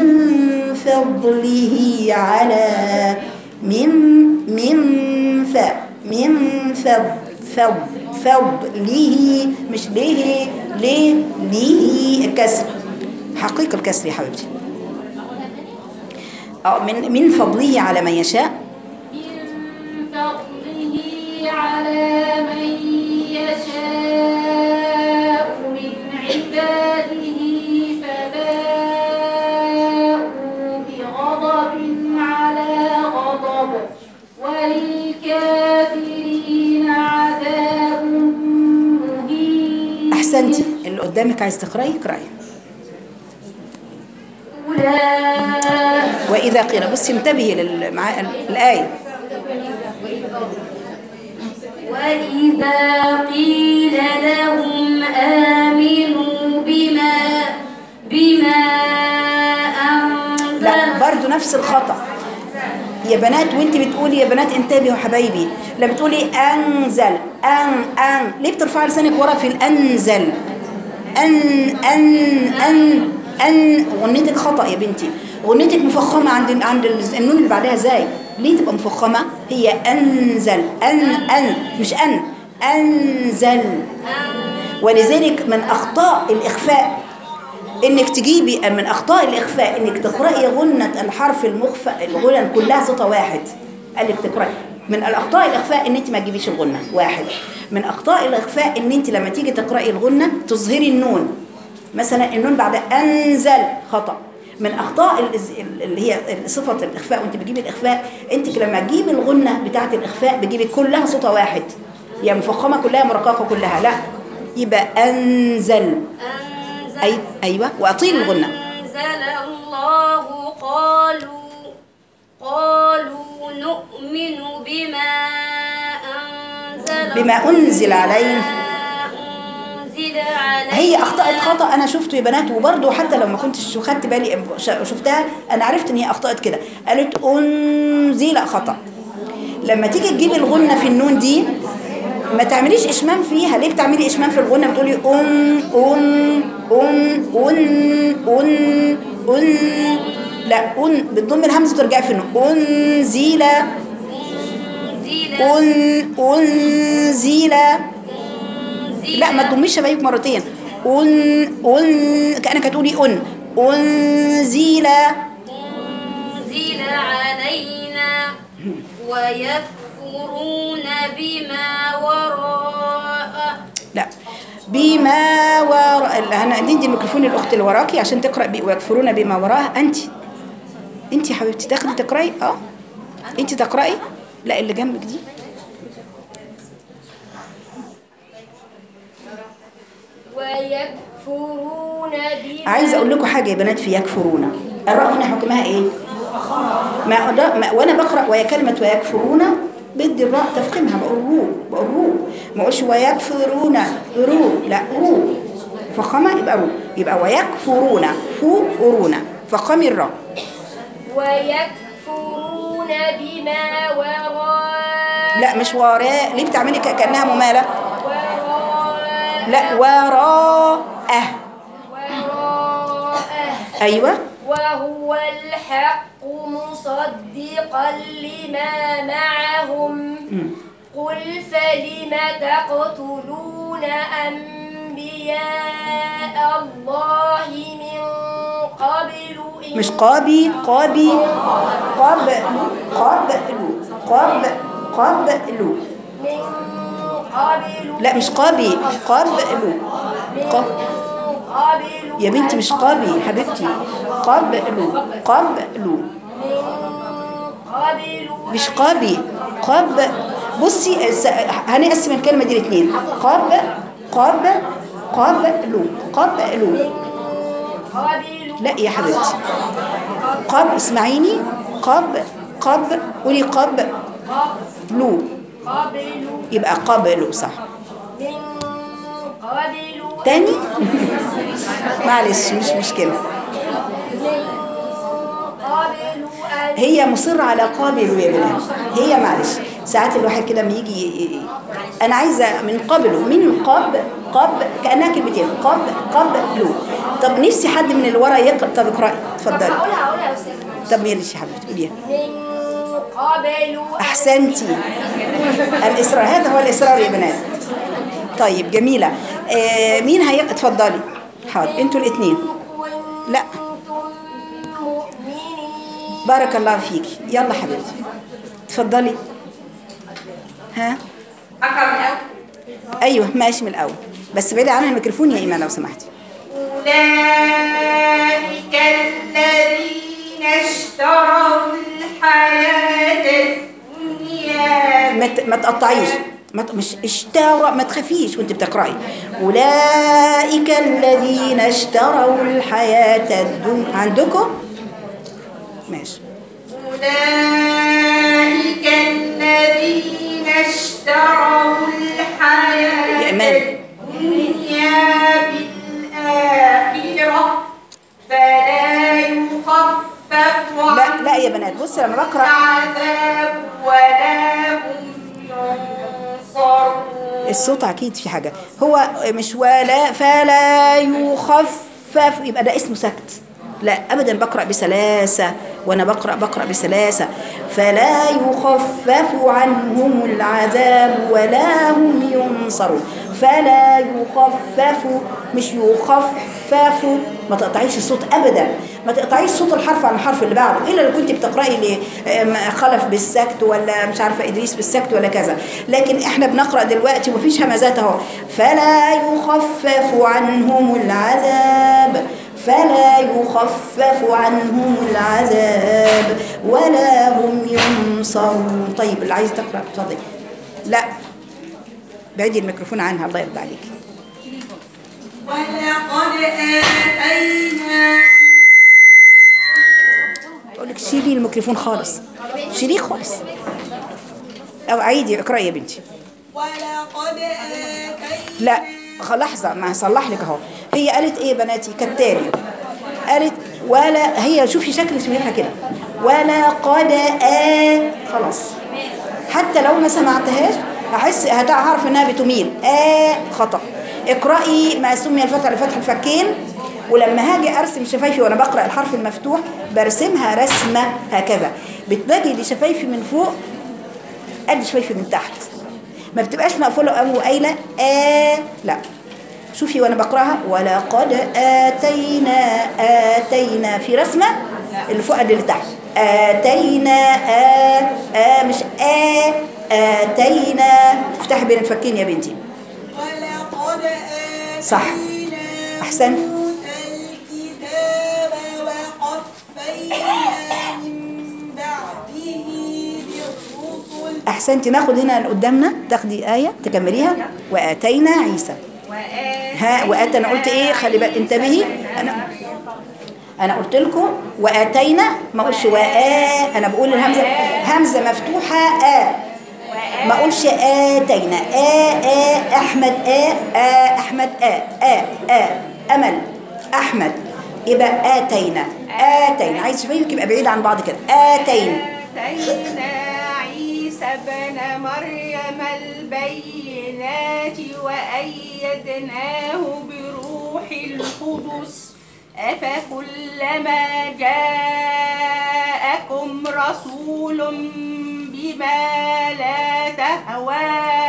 فضله على من من ف من فض فض فضله مش ليه ليه ليه الكسر حقيقة الكسر يا حبيبتي اه من من فضله على من يشاء من فضله على من يشاء من عباده فباءوا بغضب على غضب وللكافرين عذاب مهين احسنتي اللي قدامك عايز تقراي اقراي أولئك واذا قيل بصي انتبهي لل- مع الايه وإذا قيل لهم آمنوا بما بما أنزل لا برضو نفس الخطا يا بنات وانت بتقولي يا بنات انتبهوا حبايبي لما بتقولي انزل ان ان ليه بترفعي لسانك ورا في الانزل ان ان ان ان غنيتك خطا يا بنتي غنيتك مفخمه عند عند النون اللي بعدها ازاي ليه تبقى مفخمه هي انزل ان ان مش ان انزل ولذلك من اخطاء الاخفاء انك تجيبي من اخطاء الاخفاء انك تقراي غنه الحرف المخفى الغنن كلها صوت واحد قال لك تقراي من الاخطاء الاخفاء ان انت ما تجيبيش الغنه واحد من اخطاء الاخفاء ان انت لما تيجي تقراي الغنه تظهري النون مثلا النون بعد انزل خطا من اخطاء ال- اللي هي صفه الاخفاء وانت بتجيبي الاخفاء انت لما تجيبي الغنه بتاعه الاخفاء بتجيبي كلها صوت واحد يا مفخمه كلها مرققه كلها لا يبقى انزل أنزل أي أيوة وأطيل الغنة أنزل الله قالوا قالوا نؤمن بما أنزل بما أنزل عليه. أنزل عليه هي أخطأت خطأ أنا شفته يا بنات وبرضه حتى لو ما كنتش خدت بالي ش- شفتها أنا عرفت إن هي أخطأت كده قالت أنزل خطأ لما تيجي تجيبي الغنة في النون دي ما تعمليش إشمام فيها ليه بتعملي إشمام في الغنة بتقولي أن أن أن أن أن أن لا أن بتضم الهمزة وترجعي في النون أنزل أنزل أن أنزل لا ما تضميش شبايبك مرتين أن أن كأنك هتقولي أن أنزل أنزل علينا ويكفرون بما وراءه لا بما وراء انا اديني الميكروفون الاخت اللي وراكي عشان تقرا بي ويكفرون بما وراءه انت انت يا حبيبتي تاخدي تقراي اه انت تقراي لا اللي جنبك دي ويكفرون بما عايزه اقول لكم حاجه يا بنات في يكفرون الراء هنا حكمها ايه ما, ده ما وانا بقرا وهي كلمه ويكفرون بدي الراء تفخيمها بقول رو بقول رو ما اقولش ويكفرون رو لا رو فخامه يبقى رو يبقى ويكفرون فورون فخامي الراء ويكفرون بما وراءه لا مش وراء ليه بتعملي ك- كأنها ممالة وراء لا وراء وراءه أيوة وهو الحق مصدقا لما معهم قل فلم تقتلون أنبياء الله من قبل إن مش قابي قابي قاب قاب قاب قاب من قبل لا مش قابي قاب قاب قبل يا بنتي مش قابي حبيبتي قاب قاب من قبل مش قابي قاب بصي س- هنقسم الكلمة دي لاثنين قاب قاب قاب لو قاب لو قبل لا يا حبيبتي قاب اسمعيني قاب قاب قولي قاب لو قبل يبقى قابلوا صح من قبل تاني معلش مش مشكلة من قبل أن هي مصرة على قابل يا بنات هي معلش ساعات الواحد كده لما يجي ي- ي- انا عايزه من قبله من قب قب كانها كلمتين قب قبلوا طب نفسي حد من اللي ورا يقرا طب اقراي اتفضلي هقولها هقولها يا أستاذ طب ماشي يا حبيبتي قوليها من قبل أن احسنتي الاصرار هذا هو الاصرار يا بنات طيب جميله آه مين هي اتفضلي حاضر انتوا الاثنين لا كنتم مؤمنين بارك الله فيكي يلا حبيبتي اتفضلي ها أقرأ من الأول ايوه ماشي من الاول بس بعيدي عنها الميكروفون يا ايمان لو سمحتي أولئك الذين اشتروا الحياة الدنيا ما ت- ما تقطعيش ما ت- مش اشترى ما تخافيش وانت بتقراي اولئك الذين اشتروا الحياه الدنيا عندكم ماشي أولئك الذين اشتروا الحياة يا إيمان. الدنيا بالآخرة فلا يخفف لا عنهم لا يا بنات بصي لما بقرا العذاب ولا هم ينصرون الصوت اكيد في حاجه هو مش ولا فلا يخفف يبقى ده اسمه سكت لا ابدا بقرا بسلاسه وانا بقرا بقرا بسلاسه فلا يخفف عنهم العذاب ولا هم ينصرون فلا يخفف مش يخفف ما تقطعيش الصوت ابدا ما تقطعيش صوت الحرف عن الحرف اللي بعده الا لو كنت بتقراي ل- آم، خلف بالسكت ولا مش عارفه ادريس بالسكت ولا كذا لكن احنا بنقرا دلوقتي ومفيش همزات اهو فلا يخفف عنهم العذاب فلا يخفف عنهم العذاب ولا هم ينصرون طيب اللي عايز تقرا اتفضلي لا بعيدي الميكروفون عنها الله يرضى عليك ولقد آتينا اقول لك شيلي الميكروفون خالص شيليه خالص او عيدي اقراي يا بنتي ولقد آتينا لا خ- لحظة ما هصلح لك اهو هي قالت ايه يا بناتي كالتالي قالت ولا هي شوفي شكل اسمها كده ولا قد آ خلاص حتى لو ما سمعتهاش هحس هتعرف انها بتميل آ خطأ اقرأي ما سمي الفتح لفتح الفكين ولما هاجي ارسم شفايفي وانا بقرا الحرف المفتوح برسمها رسمه هكذا بتلاقي لي شفايفي من فوق قد شفايفي من تحت ما بتبقاش مقفوله قوي وقايله آه لا شوفي وانا بقراها ولقد اتينا اتينا في رسمه اللي فوق قد اللي تحت اتينا آه آه مش آه اتينا افتحي بين الفكين يا بنتي ولقد آتينا صح. أحسنت. موسى الكتاب وقفينا من بعده بالرسل احسنتي ناخد هنا قدامنا تاخدي ايه تكمليها واتينا عيسى ها واتى انا قلت ايه خلي بالك انتبهي انا انا قلت لكم واتينا ما اقولش وآ انا بقول الهمزه همزه مفتوحه آ ما اقولش اتينا آ آ احمد آ آ احمد آ آ آ امل احمد يبقى اتينا اتينا عايز شفايفك يبقى بعيد عن بعض كده اتينا آتينا عيسى ابن مريم البينات وأيدناه بروح القدس أفكلما جاءكم رسول بما لا تهوى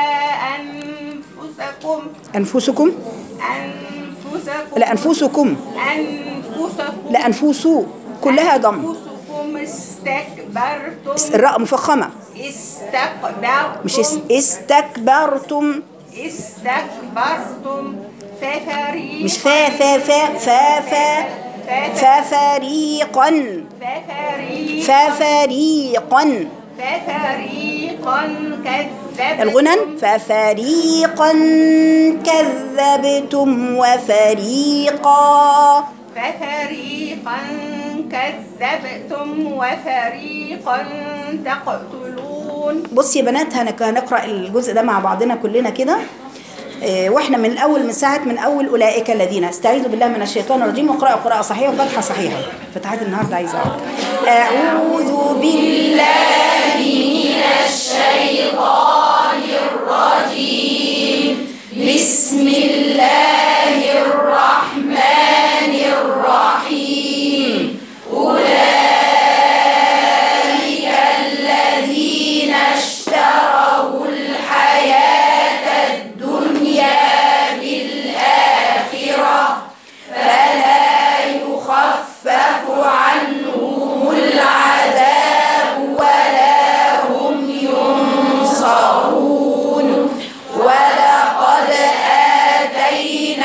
أنفسكم أنفسكم أنفسكم لا أنفسكم أنفسكم لا أنفسوا كلها ضم أنفسكم استكبرتم الراء مفخمة استكبرتم مش اس- استكبرتم استكبرتم ففريقا مش فا فا فا فا فا ففريقا ففريقا ففريقا ففريقا كذبتم الغنن ففريقا كذبتم وفريقا ففريقا كذبتم وفريقا تقتلون بصي يا بنات هنك- هنقرا الجزء ده مع بعضنا كلنا كده إيه، واحنا من الاول من ساعه من اول اولئك الذين استعيذوا بالله من الشيطان الرجيم واقراوا قراءه صحيحه وفتحه صحيحه فتحات النهارده عايزه اقرا اعوذ بالله بسم الله الرحمن الرحيم أولئك الذين اشتروا الحياة الدنيا بالآخرة فلا يخفف عنهم العذاب ولا هم ينصرون ولقد آتينا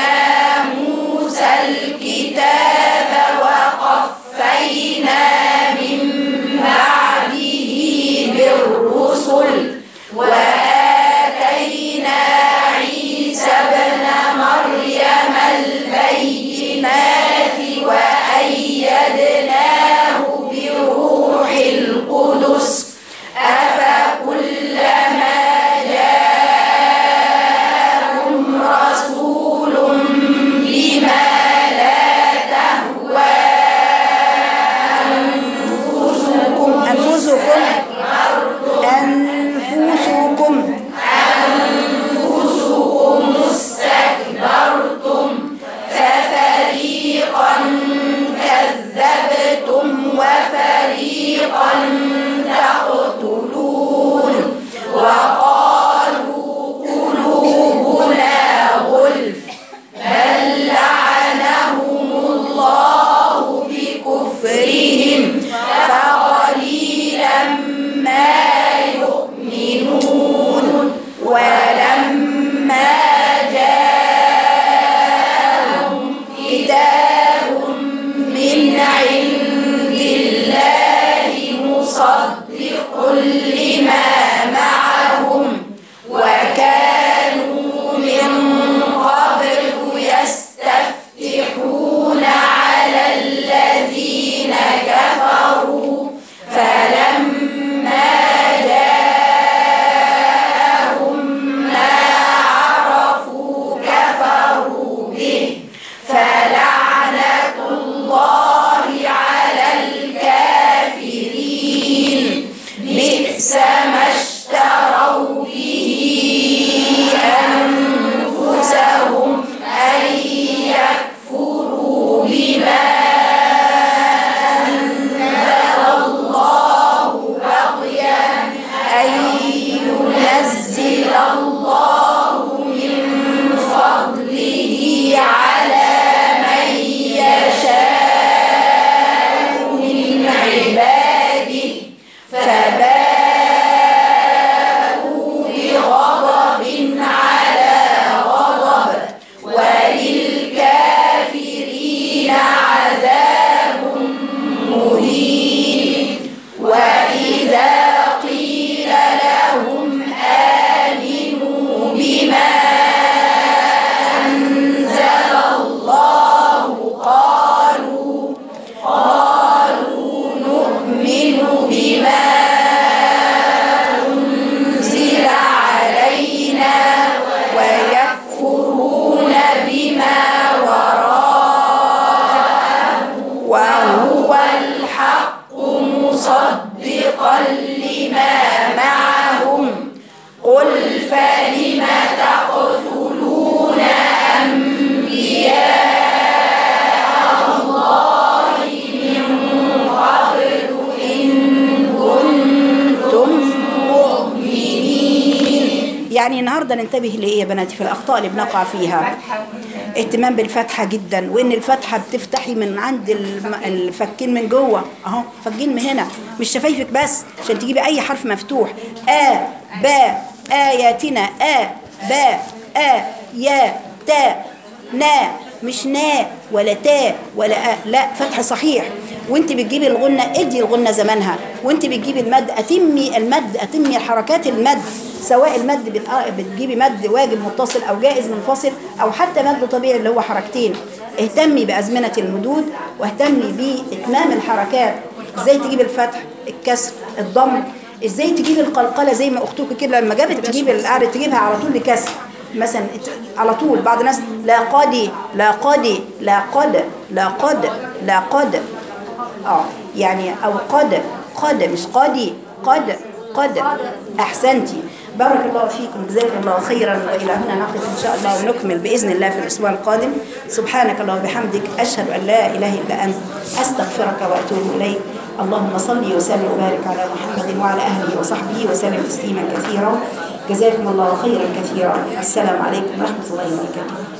يعني النهارده ننتبه لايه يا بناتي في الاخطاء اللي بنقع فيها اهتمام بالفتحه جدا وان الفتحه بتفتحي من عند الم- الفكين من جوه اهو فكين من هنا مش شفايفك بس عشان تجيبي اي حرف مفتوح ا با اياتنا ا با ا يا تا نا مش نا ولا تا ولا أ لا فتح صحيح وانت بتجيبي الغنة ادي الغنة زمانها وانت بتجيبي المد اتمي المد اتمي حركات المد سواء المد بت- آه بتجيبي مد واجب متصل او جائز منفصل او حتى مد طبيعي اللي هو حركتين اهتمي بأزمنة المدود واهتمي بإتمام الحركات ازاي تجيبي الفتح الكسر الضم ازاي تجيبي القلقلة زي ما اختك كده لما جابت تجيب القعدة تجيبها على طول لكسر مثلا ات- على طول بعض الناس لا قدي لا قدي لا قد لا قد لا قد اه يعني او قد قد مش قدي قد قد احسنتي بارك الله فيكم جزاك الله خيرا والى هنا نقف ان شاء الله ونكمل باذن الله في الاسبوع القادم سبحانك اللهم وبحمدك اشهد ان لا اله الا انت استغفرك واتوب اليك اللهم صل وسلم وبارك على محمد وعلى اهله وصحبه وسلم تسليما كثيرا جزاكم الله خيرا كثيرا السلام عليكم ورحمه الله وبركاته